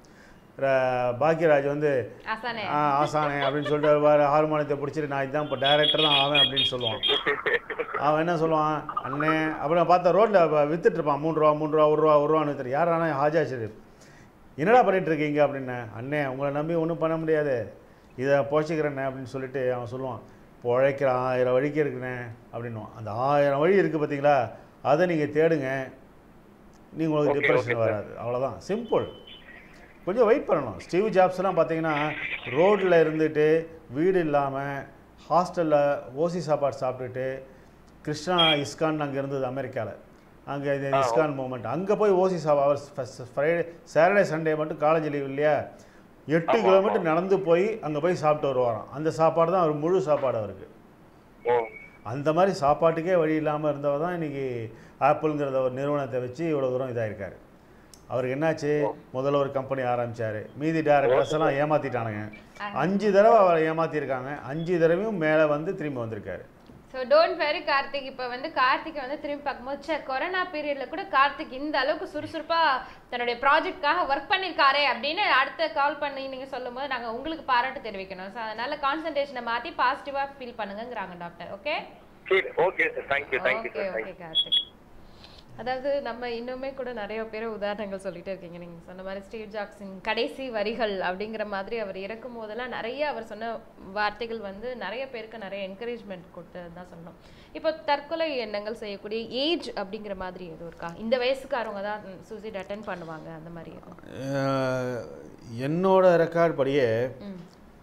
ர- பாக்யராஜ் வந்து ஆசானே ஆ, ஆசானே அப்படின்னு சொல்லிட்டு வருவார் ஹார்மோனியத்தை பிடிச்சிட்டு நான் இதுதான் இப்போ டேரக்டர் தான் ஆவேன் அப்படின்னு சொல்லுவான் அவன் என்ன சொல்லுவான் அண்ணே அப்புறம் பார்த்தா ரோட்டில் வித்துட்டு இருப்பான் மூணு ரூபா மூணு ரூபா ஒரு ரூபா ஒரு ரூபான்னு வித்துட்டு யார் ஆனால் ஹாஜா ஷெரீஃப் என்னடா பண்ணிட்டு இருக்கீங்க அப்படின்னு அண்ணே உங்களை நம்பி ஒன்றும் பண்ண முடியாது இதை போஷிக்கிறேண்ணே அப்படின்னு சொல்லிட்டு அவன் சொல்லுவான் பிழைக்கிற ஆயிரம் வழிக்கு இருக்குண்ணே அப்படின்னுவான் அந்த ஆயிரம் வழி இருக்குது பார்த்தீங்களா அதை நீங்கள் தேடுங்க நீங்கள் உங்களுக்கு Okay, டிப்ரெஷன் okay, sir. வராது அவ்வளோதான் சிம்பிள் கொஞ்சம் வெயிட் பண்ணணும் ஸ்டீவ் ஜாப்ஸ்லாம் பார்த்தீங்கன்னா ரோட்டில் இருந்துட்டு வீடு இல்லாமல் ஹாஸ்டலில் ஓசி சாப்பாடு சாப்பிட்டுட்டு கிருஷ்ணா இஸ்கான் அங்கே இருந்தது அமெரிக்காவில் அங்கே இது ஆ, இஸ்கான் மூமெண்ட் அங்கே போய் ஓசி சாப்பா அவர் ஃப்ரைடே சாட்டர்டே சண்டே மட்டும் காலேஜ் லீவ் இல்லையா எட்டு ஆமா, கிலோமீட்டர் நடந்து போய் அங்கே போய் சாப்பிட்டு வருவாராம் அந்த சாப்பாடு தான் அவர் முழு சாப்பாடு அவருக்கு ஓ அந்த மாதிரி சாப்பாட்டுக்கே வழி இல்லாமல் இருந்தவர் தான் இன்றைக்கி ஆப்பிள்ங்கிறத ஒரு நிறுவனத்தை வச்சு இவ்வளோ தூரம் இதாகிருக்காரு அவருக்கு என்னாச்சு முதல்ல ஒரு கம்பெனி ஆரம்பிச்சாரு மீதி டேரக்டர்ஸ் எல்லாம் ஏமாத்திட்டானுங்க அஞ்சு தடவை அவரை ஏமாத்திருக்காங்க அஞ்சு தடவையும் மேலே வந்து திரும்பி வந்திருக்காரு ஸோ டோன்ட் வெரி கார்த்திக் இப்போ வந்து கார்த்திக் வந்து திரும்பி பார்க்கும்போது ச்சே கொரோனா பீரியட்ல கூட கார்த்திக் இந்த அளவுக்கு சுறுசுறுப்பா தன்னுடைய ப்ராஜெக்ட்காக ஒர்க் பண்ணியிருக்காரே அப்படின்னு அடுத்த கால் பண்ணி நீங்க சொல்லும்போது நாங்க உங்களுக்கு பாராட்டு தெரிவிக்கணும் ஸோ அதனால கான்சன்ட்ரேஷனை மாத்தி பாசிட்டிவா ஃபீல் பண்ணுங்கங்கிறாங்க டாக்டர் ஓகே சரி okay sir thank you thank you okay sir okay Karthik அதாவது நம்ம இன்னுமே கூட நிறைய பேர் உதாரணங்கள் சொல்லிட்டே இருக்கீங்க நீங்க சொன்ன மாதிரி ஸ்டீவ் ஜாக்ஸின் கடைசி வரிகள் அப்படிங்கிற மாதிரி அவர் இறக்கும் போதெல்லாம் நிறைய அவர் சொன்ன வார்த்தைகள் வந்து நிறைய பேருக்கு நிறைய என்கரேஜ்மெண்ட் கொடுத்தது தான் சொல்லணும் இப்போ தற்கொலை எண்ணங்கள் செய்யக்கூடிய ஏஜ் அப்படிங்கிற மாதிரி எதுவும் இருக்கா இந்த வயசுக்காரவங்க தான் சூசைட் அட்டன் பண்ணுவாங்க அந்த மாதிரி எதுவும் அஹ், என்னோட ரெக்கார்ட் படியே ம்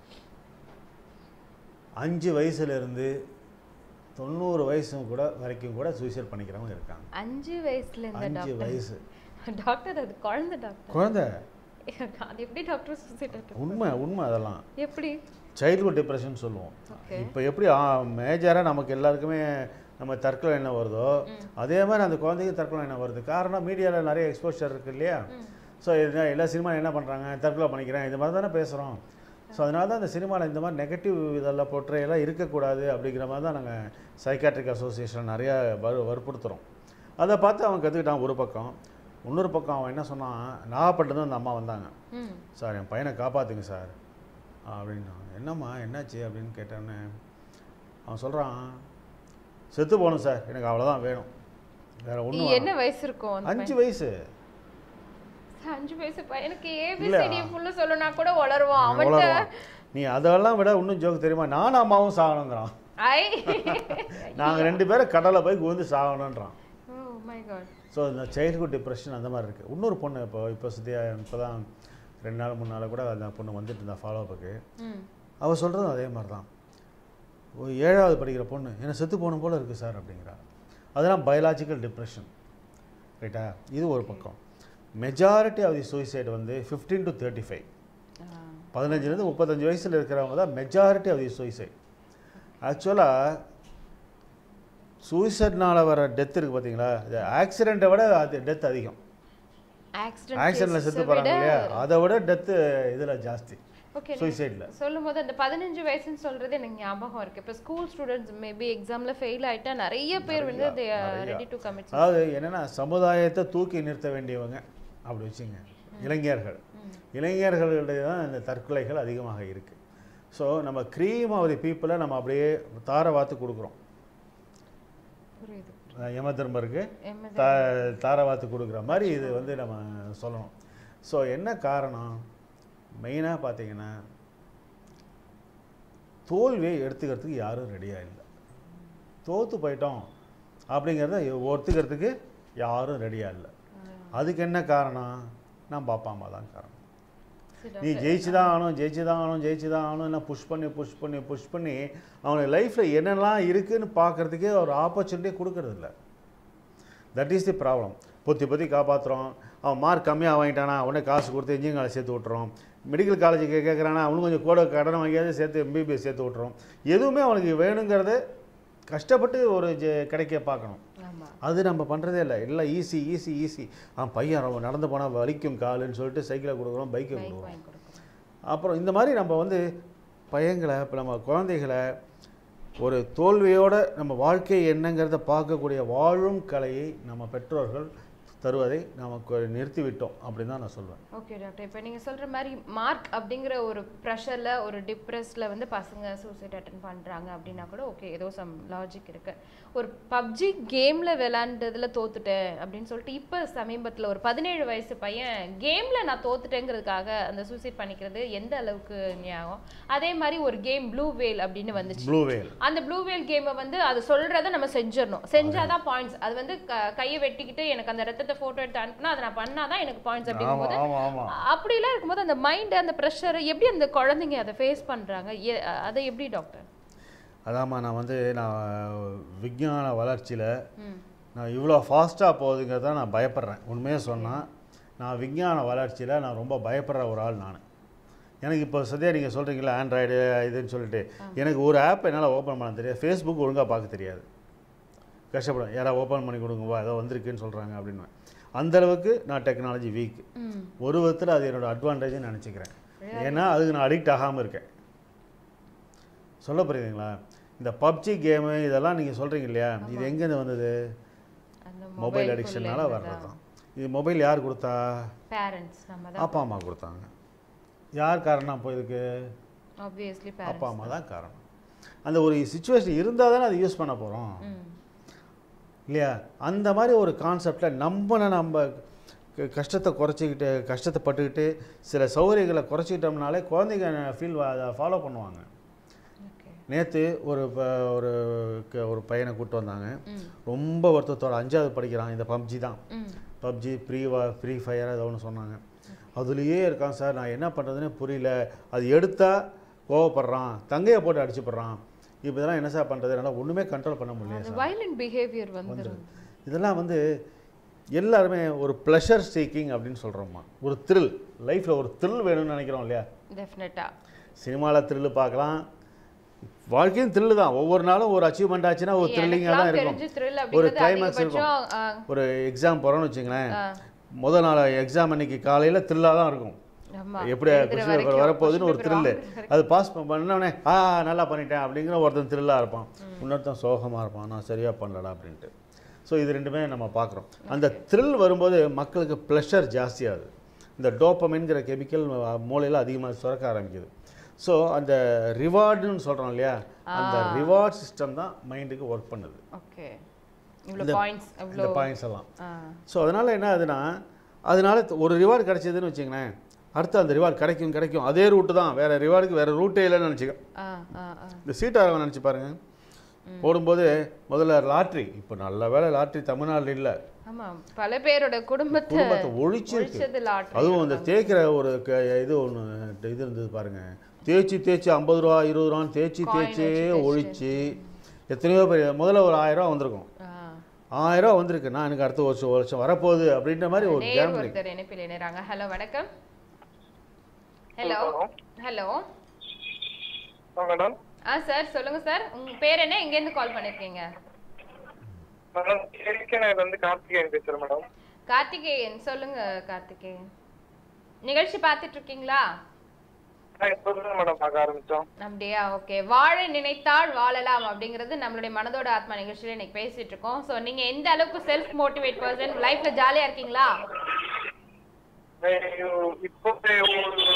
அஞ்சு வயசுலேருந்து தொண்ணூறு வயசு கூட வரைக்கும் கூட சூசைட் பண்ணிக்கிறவங்க இருக்காங்க அஞ்சு வயசுல இருந்த அஞ்சு டாக்டர் வயசு டாக்டர் அது குழந்தை டாக்டர் குழந்தை அது எப்படி டாக்டர் சூசைட் அட்டன் உண்மை உண்மை அதெல்லாம் எப்படி சைல்ட்ஹுட் டிப்ரெஷன் சொல்லுவோம் ஓகே இப்போ எப்படி மேஜராக நமக்கு எல்லாருக்குமே நம்ம தற்கொலை என்ன வருதோ அதே மாதிரி அந்த குழந்தைக்கு தற்கொலை என்ன வருது காரணம் மீடியாவில் நிறைய எக்ஸ்போஷர் இருக்கு இல்லையா ஸோ எல்லா சினிமா என்ன பண்ணுறாங்க தற்கொலை பண்ணிக்கிறேன் இது மாதிரி தானே பேசுகிறோம் ஸோ அதனால தான் அந்த சினிமாவில் இந்த மாதிரி நெகட்டிவ் இதெல்லாம் போற்றையெல்லாம் இருக்கக்கூடாது அப்படிங்கிற மாதிரி தான் நாங்கள் சைக்காட்ரிக் அசோசியேஷன் நிறையா வறு வற்புறுத்துகிறோம் அதை பார்த்து அவன் கற்றுக்கிட்டான் ஒரு பக்கம் இன்னொரு பக்கம் அவன் என்ன சொன்னான் நாகப்பட்டினம் அந்த அம்மா வந்தாங்க ம் சார் என் பையனை காப்பாற்றுங்க சார் அப்படின்னா என்னம்மா என்னாச்சு அப்படின்னு கேட்டேன்னு அவன் சொல்கிறான் செத்து போகணும் சார் எனக்கு அவ்வளோதான் வேணும் வேற நீ ஒன்றும் என்ன வயசு இருக்கும் அந்த அஞ்சு வயசு பையன்? அஞ்சு வயசு பையனுக்கு இல்ல. ஏபிசிடி ஃபுல்லு சொல்லணும்னா கூட வளருவான் அவன்கிட்ட அவ்வளோதான் நீ அதெல்லாம் விட இன்னும் ஜோக் தெரியுமா நானும் அம்மாவும் சாகணுங்கிறான் ஐ நாங்கள் ரெண்டு பேரும் கடலை போய் குவிந்து சாகணுன்றான் ஓ மை காட் ஸோ இந்த சைல்ட்ஹுட் டிப்ரெஷன் அந்த மாதிரி இருக்குது இன்னொரு பொண்ணு இப்போ இப்போ சுத்தியா இப்போ தான் ரெண்டு நாள் மூணு நாள் கூட அந்த பொண்ணு வந்துட்டு இருந்தா ஃபாலோ அப்புக்கு ம் அவள் சொல்கிறதும் அதே மாதிரி தான் ஒரு ஏழாவது படிக்கிற பொண்ணு என்ன செத்து போன போல இருக்குது சார் அப்படிங்கிறா அதெல்லாம் பயாலாஜிக்கல் டிப்ரெஷன் ரைட்டா இது ஒரு பக்கம் மெஜாரிட்டி ஆஃப் தி சூசைட் வந்து ஃபிஃப்டீன் டு தேர்ட்டி ஃபைவ் ஆ. பதினஞ்சுலேருந்து முப்பத்தஞ்சு வயசில் இருக்கிறவங்க தான் மெஜாரிட்டி ஆஃப் தி சூசைட் ஆக்சுவலாக சூசைட்னால வர டெத் இருக்குது பார்த்தீங்களா இது ஆக்சிடெண்ட்டை விட அது டெத் அதிகம் ஆக்சிடென்ட் ஆக்சிடெண்ட்டில் செத்து போகிறாங்க இல்லையா அதை விட டெத்து இதில் ஜாஸ்தி ஓகே சூசைடில் சொல்லும் போது அந்த பதினஞ்சு வயசுன்னு சொல்றது எனக்கு ஞாபகம் இருக்கு இப்போ ஸ்கூல் ஸ்டூடெண்ட்ஸ் மேபி எக்ஸாம்ல ஃபெயில் ஆயிட்டா நிறைய பேர் வந்து தே ரெடி டு கமிட் அதாவது என்னென்னா சமுதாயத்தை தூக்கி நிறுத்த வேண்டியவங்க அப்படி வச்சுங்க இளைஞர்கள் இளைஞர்களுடைய தான் இந்த தற்கொலைகள் அதிகமாக இருக்குது ஸோ நம்ம க்ரீம் ஆஃப் தி பீப்புளை நம்ம அப்படியே தார வாத்து கொடுக்குறோம் புரியுது அஹ் யம தர்மருக்கு எம்எஸ் தா தாரவாத்து கொடுக்குற மாதிரி இது வந்து நம்ம சொல்லணும் ஸோ என்ன காரணம் மெயினாக பார்த்தீங்கன்னா தோல்வியை எடுத்துக்கிறதுக்கு யாரும் ரெடியாக இல்லை தோற்று போயிட்டோம் அப்படிங்கிறத ஒத்துக்கிறதுக்கு யாரும் ரெடியாக இல்லை அதுக்கு என்ன காரணம் நம்ம அப்பா அம்மா தான் காரணம் நீ ஜெயிச்சு தான் ஆகணும் ஜெயிச்சு தான் ஆகணும் ஜெயிச்சு தான் ஆகணும் என்ன புஷ் பண்ணி புஷ் பண்ணி புஷ் பண்ணி அவனுக்கு லைஃப்பில் என்னெல்லாம் இருக்குன்னு பார்க்கறதுக்கே ஒரு ஆப்பர்ச்சுனிட்டியே கொடுக்கறதில்ல தட் இஸ் தி ப்ராப்ளம் பொத்தி பொத்தி காப்பாற்றுறோம் அவன் மார்க் கம்மியாக வாங்கிட்டானா உடனே காசு கொடுத்து இன்ஜினியரிங் காலேஜ் சேர்த்து விட்றோம் மெடிக்கல் காலேஜுக்கு கேட்குறானா அவனுக்கு கொஞ்சம் கூட கடன் வாங்கியாவது சேர்த்து எம்பிபிஎஸ் சேர்த்து விட்றோம் எதுவுமே அவனுக்கு வேணுங்கிறத கஷ்டப்பட்டு ஒரு ஜெ- கிடைக்க பார்க்கணும் ஆமா அது நம்ம பண்ணுறதே இல்லை எல்லாம் ஈஸி ஈஸி ஈஸி அவன் பையன் ரொம்ப நடந்து போனால் வலிக்கும் காலுன்னு சொல்லிட்டு சைக்கிளை கொடுக்குறோம் பைக்கை பைக் கொடுக்குறோம் வாங்கி கொடுக்கணும் அப்புறம் இந்த மாதிரி நம்ம வந்து பையங்களை இப்போ நம்ம குழந்தைகளை ஒரு தோல்வியோட நம்ம வாழ்க்கை என்னங்கிறத பார்க்கக்கூடிய வாழும் கலையை நம்ம பெற்றோர்கள் தருவதை நமக்கு நிறுத்திவிட்டோம் அப்படின்னு தான் நான் சொல்வேன் ஓகே டாக்டர் இப்போ நீங்கள் சொல்கிற மாதிரி மார்க் அப்படிங்கிற ஒரு ப்ரெஷரில் ஒரு டிப்ரெஸில் வந்து பசங்க சூசைட் அட்டன் பண்ணுறாங்க அப்படின்னா கூட ஓகே ஏதோ சம் லாஜிக் இருக்கு ஒரு பப்ஜி கேமில் விளாண்டதில் தோத்துட்டேன் அப்படின்னு சொல்லிட்டு இப்போ சமீபத்தில் ஒரு பதினேழு வயசு பையன் கேமில் நான் தோத்துட்டேங்கிறதுக்காக அந்த சூசைட் பண்ணிக்கிறது எந்த அளவுக்கு ஞாபகம் அதே மாதிரி ஒரு கேம் ப்ளூ வேல் அப்படின்னு வந்துச்சு ப்ளூ வேல் அந்த ப்ளூ வேல் கேமை வந்து அது சொல்றத நம்ம செஞ்சிடணும் செஞ்சாதான் பாயிண்ட்ஸ் அது வந்து க- கையை வெட்டிக்கிட்டு எனக்கு அந்த ரத்தத்தை போட்டோ எடுத்து அனுப்புனா அதை நான் பண்ணாதான் எனக்கு பாயிண்ட்ஸ் ஆமாம் அப்படிங்கும்போது ஆமாம் ஆமாம் அப்படிலாம் இருக்கும்போது அந்த மைண்ட் அந்த ப்ரெஷர் எப்படி அந்த குழந்தைங்க அதை ஃபேஸ் பண்றாங்க எ- அதை எப்படி டாக்டர் அதாம்மா நான் வந்து நான் விஞ்ஞான வளர்ச்சியில் ம் நான் இவ்வளோ ஃபாஸ்ட்டாக போகுதுங்கிறத நான் பயப்படுறேன் உண்மையாக சொன்னால் நான் விஞ்ஞான வளர்ச்சியில் நான் ரொம்ப பயப்படுற ஒரு ஆள் நான் எனக்கு இப்போ சத்யா நீங்கள் சொல்கிறீங்களா ஆண்ட்ராய்டு இதுன்னு சொல்லிட்டு எனக்கு ஒரு ஆப் என்னால் ஓப்பன் பண்ண தெரியாது ஃபேஸ்புக் ஒழுங்காக பார்க்க தெரியாது கஷ்டப்படும் யாராவது ஓப்பன் பண்ணி கொடுங்கப்பா ஏதோ வந்திருக்குன்னு சொல்கிறாங்க அப்படின்னு அந்தளவுக்கு நான் டெக்னாலஜி வீக் ம் ஒரு விதத்தில் அது என்னோட அட்வான்டேஜ்னு நினச்சிக்கிறேன் ஏன்னா அதுக்கு நான் அடிக்ட் ஆகாமல் இருக்கேன் சொல்ல புரியுதுங்களா இந்த பப்ஜி கேமு இதெல்லாம் நீங்கள் சொல்கிறீங்க இல்லையா இது எங்கேருந்து வந்தது அந்த மொபைல் அடிக்ஷனால வர்றது தான் இது மொபைல் யார் கொடுத்தா பேரண்ட்ஸ் நம்ம தான் அப்பா அம்மா கொடுத்தாங்க யார் காரணம் அப்போ இதுக்கு ஆப்வியஸ்லி அப்பா பேரண்ட்ஸ் அம்மா தான் காரணம் அந்த ஒரு சுச்சுவேஷன் இருந்தால் தானே அதை யூஸ் பண்ண போகிறோம் ம் இல்லையா அந்த மாதிரி ஒரு கான்செப்டில் நம்மளை நம்ம க- கஷ்டத்தை குறைச்சிக்கிட்டு கஷ்டத்தை பட்டுக்கிட்டு சில சௌகரியங்களை குறைச்சிக்கிட்டோம்னாலே குழந்தைங்க ஃபீல் அதை ஃபாலோ பண்ணுவாங்க ஓகே நேற்று ஒரு ப- ஒரு க- ஒரு பையனை கூப்பிட்டு வந்தாங்க ம் ரொம்ப வருத்தத்தோட அஞ்சாவது படிக்கிறான் இந்த பப்ஜி தான் ம் பப்ஜி ஃப்ரீ ஃப்ரீ ஃபயர் ஏதோ ஒன்று சொன்னாங்க அதுலேயே இருக்கான் சார் நான் என்ன பண்ணுறதுனே புரியல அது எடுத்தால் கோவப்படுறான் தங்கையை போட்டு அடிச்சுப்படுறான் இப்போ இதெல்லாம் என்ன சார் பண்ணுறது என்னால் ஒன்றுமே கண்ட்ரோல் பண்ண முடியல அந்த சார் வயலண்ட் பிஹேவியர் வந்து இதெல்லாம் வந்து எல்லாருமே ஒரு ப்ளஷர் சீக்கிங் அப்படின்னு சொல்கிறோம்மா ஒரு த்ரில் லைஃப்பில் ஒரு த்ரில் வேணும்னு நினைக்கிறோம் இல்லையா டெஃபினட்டா சினிமாவில் த்ரில்லு பார்க்கலாம் வாழ்க்கையும் த்ரில்லு தான் ஒவ்வொரு நாளும் ஒரு அச்சீவ்மெண்ட் ஆச்சுன்னா ஒரு த்ரில்லிங்காக தான் எனக்கெல்லாம் இருக்கும் தெரிஞ்சு thrill ஒரு அப்படிங்கிறது climax இருக்கும். அதிகபட்சம், ஆ, ஒரு எக்ஸாம் போகிறோன்னு வச்சுங்களேன் ஆ, முதல் நாள் எக்ஸாம் அன்னைக்கு காலையில் த்ரில்லாக தான் இருக்கும் ஆமா. எப்படி எழுதுற கொஸ்டின் வரைக்கும், பேப்பர் வரப்போகுதுன்னு ஒரு question paper த்ரில்லு வாங்குற அது பாஸ் பண்ணோடனே ஆ நல்லா பண்ணிட்டேன் அப்படிங்கிற ஒருத்தன் த்ரில்லாக இருப்பான் இன்னொருத்தன் சோகமாக இருப்பான் நான் சரியாக பண்ணலடா அப்படின்ட்டு ஸோ இது ரெண்டுமே நம்ம பார்க்குறோம் அந்த த்ரில் வரும்போது மக்களுக்கு ப்ளஷர் ஜாஸ்தியாகுது இந்த டோப்பமின்கிற கெமிக்கல் மூளையில் அதிகமாக சுரக்க ஆரம்பிக்குது ஸோ அந்த ரிவார்டுன்னு சொல்கிறோம் இல்லையா அந்த ரிவார்ட் சிஸ்டம் தான் மைண்டுக்கு ஒர்க் பண்ணுது ஓகே இவ்வளவு பாயிண்ட்ஸ் இந்த இவ்வளோ பாயிண்ட்ஸ் எல்லாம் ஆ, ஸோ அதனால் என்ன ஆகுதுன்னா அதனால ஒரு ரிவார்டு கிடைச்சதுன்னு வச்சுங்களேன் அடுத்து அந்த ரிவார்டு கிடைக்கும் கிடைக்கும் அதே ரூட்டு தான் வேறு ரிவார்டுக்கு வேறு ரூட்டே இல்லைன்னு நினச்சிக்க ஆ, ஆ, ஆ. இந்த சீட்டாரவன் நினச்சி பாருங்க போடும்போது முதல்ல லாட்ரி இப்போ நல்ல வேளை லாட்ரி தமிழ்நாட்டில் இல்லை ஆமா பல பேரோட குடும்பத்தை குடும்பத்தை ஒழிச்சிருக்கு ஒழிச்சது லாட்டரி அதுவும் அந்த தேய்க்கிற ஒரு க- இது ஒன்று இது இருந்தது பாருங்க தேய்ச்சி தேய்ச்சி ஐம்பது ரூபா இருபது ரூபான்னு தேய்ச்சி Coin தேய்ச்சே வச்சு ஒழிச்சு எத்தனையோ பேர் முதல்ல ஒரு ஆயிரம் ரூபா வந்திருக்கும் ஆயிரம் ரூபா வந்திருக்கு நான் எனக்கு அடுத்த வருஷம் ஒரு வருஷம் வரப்போகுது அப்படின்ற மாதிரி ஒரு நேர் கேம்பிளிங் ஒருத்தர் இணைப்பில் இணைறாங்க ஹலோ வணக்கம் ஹலோ ஹலோ மேடம் ஆ சார் சொல்லுங்க சார் உங்க பேர் என்ன எங்க இருந்து கால் பண்ணிருக்கீங்க மேடம் நான் வந்து கார்த்திகேயன் பேசுறேன் மேடம் கார்த்திகேயன் சொல்லுங்க கார்த்திகேயன் நிகழ்ச்சி பார்த்துட்டு இருக்கீங்களா நான் இப்போதான் மேடம் பார்க்க ஆரம்பிச்சோம் அப்படியா ஓகே வாழ நினைத்தால் வாழலாம் அப்படிங்கிறது நம்மளுடைய மனதோட ஆத்மா நிகழ்ச்சியில இன்னைக்கு பேசிட்டு இருக்கோம் ஸோ நீங்க எந்த அளவுக்கு செல்ஃப் மோட்டிவேட் பர்சன் லைஃப்ல ஜாலியா இருக்கீங்களா ஐயோ, இப்போ ஒரு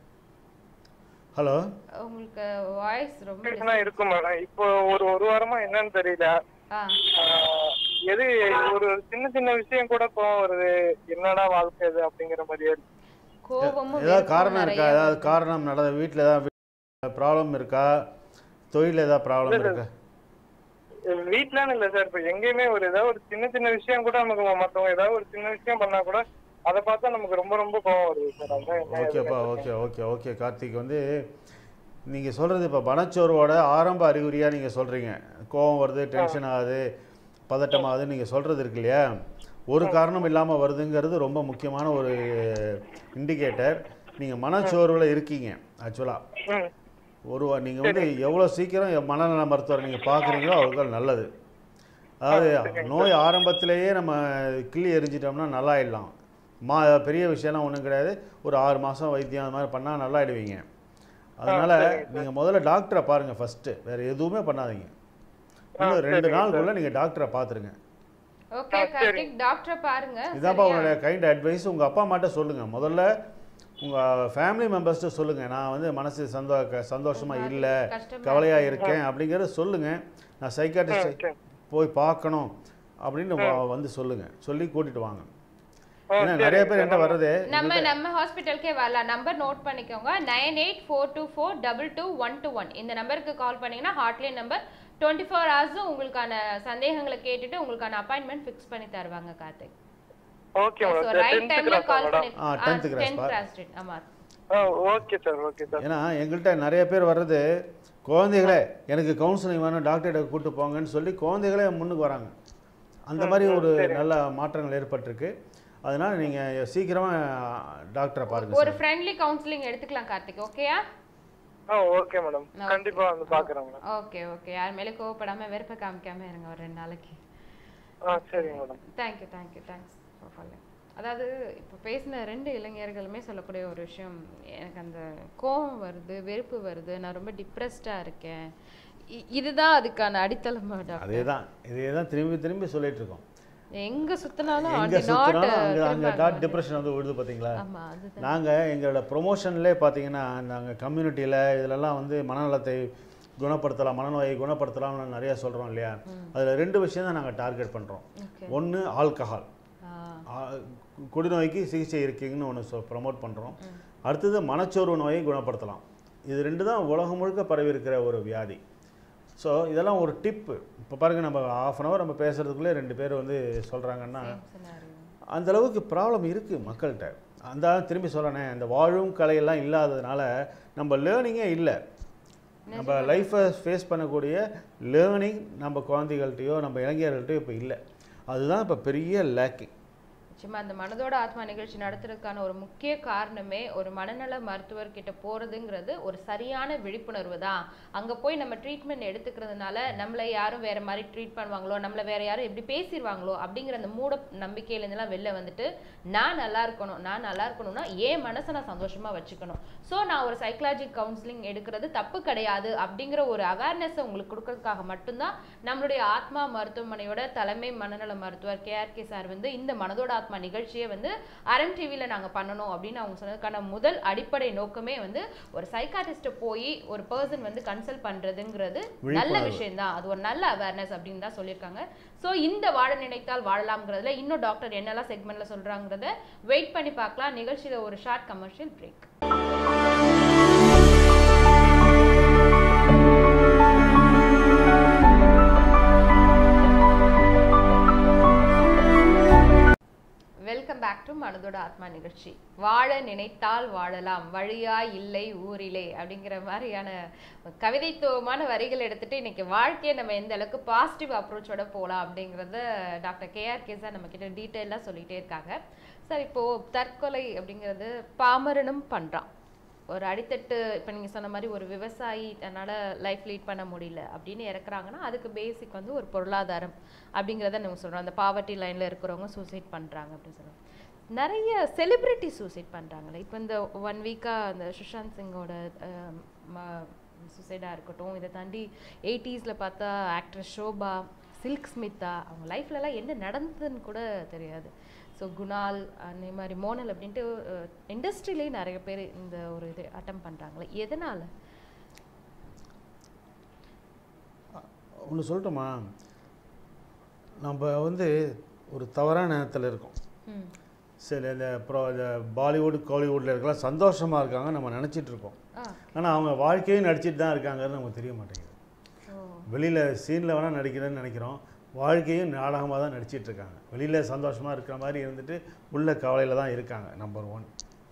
ஹலோ உங்களுக்கு வாய்ஸ் ரொம்ப பிரச்சனை இருக்கும் மேடம் இப்போ ஒரு ஒரு வாரமா என்னன்னு தெரியல ஆ ஆஹ், எது ஒரு சின்ன சின்ன விஷயம் கூட கோவம் வருது என்னடா வாழ்க்கை இது அப்படிங்கிற மாதிரியே இருக்கு. கோபமும் ஏதாவது வெறுப்பும் காரணம் நிறைய இருக்கா ஏதாவது காரணம் நடந்த வீட்டில் ஏதாவது ப்ராப்ளம் இருக்கா தொழில் ஏதாவது ப்ராப்ளம் இருக்கா வீட்லன்னு இல்ல சார் இப்ப எங்கேயுமே ஒரு ஏதாவது ஒரு சின்ன சின்ன விஷயம் கூட நமக்கு மத்தவங்க ஏதாவது ஒரு சின்ன விஷயம் பண்ணா கூட அதை பார்த்தா நமக்கு ரொம்ப ரொம்ப கோவம் வருது சார் அதான் என்ன ஓகேப்பா ஓகே ஓகே ஓகே கார்த்திக் வந்து நீங்கள் சொல்கிறது இப்போ பனச்சோர்வோட ஆரம்ப அறிகுறியாக நீங்கள் சொல்கிறீங்க கோவம் வருது டென்ஷன் ஆகுது பதட்டமாகுது நீங்கள் சொல்கிறது இருக்கு இல்லையா ஒரு காரணம் இல்லாமல் வருதுங்கிறது ரொம்ப முக்கியமான ஒரு இண்டிகேட்டர் நீங்கள் மனச்சோர்வில் இருக்கீங்க ஆக்சுவலாக ம் ஒரு நீங்கள் வந்து எவ்வளோ சீக்கிரம் என் மனநல மருத்துவரை நீங்கள் பார்க்குறீங்களோ அவ்வளோ நல்லது அதாவது நோய் ஆரம்பத்திலேயே நம்ம கிள்ளி எரிஞ்சிட்டோம்னா நல்லாயிடலாம் மா பெரிய விஷயம்லாம் ஒன்றும் கிடையாது ஒரு ஆறு மாதம் வைத்தியம் அது மாதிரி பண்ணால் நல்லாயிடுவீங்க அதனால் நீங்கள் முதல்ல டாக்டரை பாருங்கள் ஃபஸ்ட்டு வேறு எதுவுமே பண்ணாதீங்க இன்னும் ரெண்டு நாளுக்குள்ளே நீங்கள் டாக்டரை பார்த்துருங்க ஓகே கார்த்திக் டாக்டரை பாருங்க இதான்ப்பா உங்களுடைய கைண்ட் அட்வைஸ் உங்கள் அப்பா அம்மாட்ட சொல்லுங்கள் முதல்ல உங்கள் ஃபேமிலி மெம்பர்ஸ்ட்ட சொல்லுங்கள் நான் வந்து மனசு சந்தோ சந்தோஷமாக இல்லை கஷ்டமா கவலையாக இருக்கேன் அப்படிங்கிறத சொல்லுங்கள் நான் சைக்காட்ரிஸ்ட் சரி. போய் பார்க்கணும் அப்படின்னு வா- வந்து சொல்லுங்கள் சொல்லி கூட்டிகிட்டு வாங்க ஆ, ஏன்னா சரி. நிறைய பேர் என்கிட்ட வர்றது நம்ம நம்ம ஹாஸ்பிட்டலுக்கே வரலாம் நம்பர் நோட் பண்ணிக்கோங்க nine eight four two four double two one two one இந்த நம்பருக்கு கால் பண்ணீங்கன்னா ஹாட்லைன் நம்பர் டுவெண்ட்டி ஃபோர் ஹவர்ஸும் உங்களுக்கான சந்தேகங்களை கேட்டுட்டு உங்களுக்கான அப்பாயின்மெண்ட் ஃபிக்ஸ் பண்ணி தருவாங்க Karthik okay so madam right டைம்ல கால் பண்ணி ஆ, 10th cross டென்த் பா. கிராஸ் ஸ்ட்ரீட் ஆமா ஓகே சார் ஓகே சார் ஏன்னா எங்கள்கிட்ட நிறைய பேர் வர்றது குழந்தைகளே எனக்கு கவுன்சிலிங் வேணும் டாக்டர்கிட்ட கூட்டு போங்கன்னு சொல்லி குழந்தைகளே முன்னுக்கு வராங்க அந்த மாதிரி ஒரு நல்ல மாற்றங்கள் ஏற்பட்டிருக்கு அதனால் நீங்கள் சீக்கிரமாக டாக்டரை பாருங்கள் ஒரு ஃப்ரெண்ட்லி கவுன்சிலிங் எடுத்துக்கலாம் கார்த்திக் ஓகேயா ஆ ஓகே மேடம் கண்டிப்பா வந்து பாக்குறேன் மேடம் ஓகே ஓகே யார் மேலே கோவப்படாம வெறுப்பை காமிக்காம இருங்க ஒரு ரெண்டு நாளைக்கு ஆ சரிங்க madam thank you thank you thanks for calling அதாவது இப்போ பேசின ரெண்டு இளைஞர்களுமே சொல்லக்கூடிய ஒரு விஷயம் எனக்கு அந்த கோபம் வருது வெறுப்பு வருது நான் ரொம்ப டிப்ரெஸ்டாக இருக்கேன் இ- இதுதான் அதுக்கான அடித்தளமா டாக்டர் அதே தான் இதே தான் திரும்பி திரும்பி சொல்லிட்டு இருக்கோம் எங்க சுத்தினாலும் எங்கே அது not, சுற்றினாலும் அங்கே திரும்ப அங்கே அங்க டாட் வந்து- டிப்ரெஷன் வந்து விழுது பார்த்தீங்களா ஆமா அதுதான் நாங்கள் எங்களோட ப்ரொமோஷன்லேயே பார்த்தீங்கன்னா நாங்கள் கம்யூனிட்டியில் இதிலெல்லாம் வந்து மனநலத்தை குணப்படுத்தலாம் மனநோயை குணப்படுத்தலாம்னு நிறைய சொல்கிறோம் இல்லையா அதில் ரெண்டு விஷயம் தான் நாங்கள் டார்கெட் பண்ணுறோம் ஓகே ஒன்று ஆல்கஹால் ஆ குடிநோய்க்கு சிகிச்சை இருக்கீங்கன்னு ஒன்று சொ ப்ரமோட் பண்ணுறோம் அடுத்தது மனச்சோர்வு நோயை குணப்படுத்தலாம் இது ரெண்டு தான் உலகம் முழுக்க பரவி இருக்கிற ஒரு வியாதி ஸோ இதெல்லாம் ஒரு டிப்பு இப்போ பாருங்கள் நம்ம ஆஃப் அன் ஹவர் நம்ம பேசுகிறதுக்குள்ளே ரெண்டு பேர் வந்து சொல்கிறாங்கன்னா scenario. அந்த அளவுக்கு ப்ராப்ளம் இருக்குது மக்கள்கிட்ட அந்த திரும்பி சொல்லணே அந்த வாழும் கலையெல்லாம் இல்லாததுனால நம்ம லேர்னிங்கே இல்லை நம்ம லைஃப்பை ஃபேஸ் பண்ணக்கூடிய லேர்னிங் நம்ம குழந்தைகள்கிட்டயோ நம்ம இளைஞர்கள்ட்டையோ இப்போ இல்லை அதுதான் இப்போ பெரிய லேக்கிங் நிச்சயமா அந்த மனதோட ஆத்மா நிகழ்ச்சி நடத்துறதுக்கான ஒரு முக்கிய காரணமே ஒரு மனநல மருத்துவர்கிட்ட போறதுங்கிறது ஒரு சரியான விழிப்புணர்வு தான் அங்க போய் நம்ம ட்ரீட்மெண்ட் எடுத்துக்கிறதுனால நம்மளை யாரும் வேற மாதிரி ட்ரீட் பண்ணுவாங்களோ நம்மள வேற யாரும் எப்படி பேசிடுவாங்களோ அப்படிங்கிற அந்த மூட நம்பிக்கையில இருந்தெல்லாம் வெளில வந்துட்டு நான் நல்லா இருக்கணும் நான் நல்லா இருக்கணும்னா என் மனசை நான் சந்தோஷமா வச்சுக்கணும் ஸோ நான் ஒரு சைக்கலாஜிக் கவுன்சிலிங் எடுக்கிறது தப்பு கிடையாது அப்படிங்கிற ஒரு அவேர்னஸை உங்களுக்கு கொடுக்கறதுக்காக மட்டும்தான் நம்மளுடைய ஆத்மா மருத்துவமனையோட தலைமை மனநல மருத்துவர் கேஆர்கே சார் வந்து இந்த மனதோட ஆத்மா நிகழ்ச்சியை வந்து அரம் டிவியில் நாங்கள் பண்ணணும் அப்படின்னு அவங்க சொன்னதுக்கான முதல் அடிப்படை நோக்கமே வந்து ஒரு சைக்காட்டிஸ்ட்டை போய் ஒரு பர்சன் வந்து கன்சல்ட் பண்றதுங்கிறது நல்ல விழிப்புணர்வு. விஷயம் தான் அது ஒரு நல்ல அவேர்னஸ் அப்படின்னு தான் சொல்லியிருக்காங்க ஸோ இந்த வாழ நினைத்தால் வாழலாம்ங்கிறதுல இன்னும் டாக்டர் என்னெல்லாம் செக்மெண்ட்ல சொல்றாங்கிறத வெயிட் பண்ணி பார்க்கலாம் நிகழ்ச்சியில ஒரு short commercial break welcome back to மனதோட ஆத்மா நிகழ்ச்சி வாழ நினைத்தால் வாழலாம் வழியா இல்லை ஊரிலே அப்படிங்கிற மாதிரியான கவிதைத்துவமான வரிகள் எடுத்துட்டு இன்னைக்கு வாழ்க்கையை நம்ம எந்த அளவுக்கு பாசிட்டிவ் அப்ரோச்சோட போகலாம் அப்படிங்கிறத டாக்டர் கேஆர் கேஸா நம்ம கிட்ட டீட்டெயிலாக சொல்லிட்டே இருக்காங்க சார் இப்போ தற்கொலை அப்படிங்கிறது பாமரனும் பண்றான் ஒரு அடித்தட்டு இப்போ நீங்கள் சொன்ன மாதிரி ஒரு விவசாயி தன்னால் லைஃப் லீட் பண்ண முடியல அப்படின்னு இறக்குறாங்கன்னா அதுக்கு பேசிக் வந்து ஒரு பொருளாதாரம் அப்படிங்கிறத நம்ம சொல்கிறோம் அந்த பாவர்ட்டி லைனில் இருக்கிறவங்க சூசைட் பண்ணுறாங்க அப்படின்னு சொல்லுவோம் நிறைய செலிப்ரிட்டி சூசைட் பண்ணுறாங்களே இப்போ இந்த ஒன் வீக்காக அந்த சுஷாந்த் சிங்கோட சூசைடாக இருக்கட்டும் இதை தாண்டி எயிட்டிஸில் பார்த்தா ஆக்ட்ரஸ் ஷோபா சில்க் ஸ்மிதா அவங்க லைஃப்லலாம் என்ன நடந்ததுன்னு கூட தெரியாது ஸோ குணால் அதே மாதிரி மோனல் அப்படின்ட்டு இண்டஸ்ட்ரியிலே நிறைய பேர் இந்த ஒரு இது அட்டம் பண்ணுறாங்களே எதனால் ஒன்று சொல்லட்டுமா நம்ம வந்து ஒரு தவறான நேரத்தில் இருக்கோம் ம் சில இந்த ப்ரோ இந்த பாலிவுட் காலிவுட்டில் இருக்கலாம் சந்தோஷமாக இருக்காங்க நம்ம நினச்சிட்டு இருக்கோம் ஆ ஆனால் அவங்க வாழ்க்கையும் நடிச்சிட்டு தான் இருக்காங்கன்னு நமக்கு தெரிய மாட்டேங்குது ஓ வெளியில் சீனில் வேணால் நடிக்கிறேன்னு நினைக்கிறோம் வாழ்க்கையும் நாடகமாக தான் நடிச்சிட்டு இருக்காங்க வெளியில் சந்தோஷமாக இருக்கிற மாதிரி இருந்துட்டு உள்ள கவலையில் தான் இருக்காங்க நம்பர் ஒன்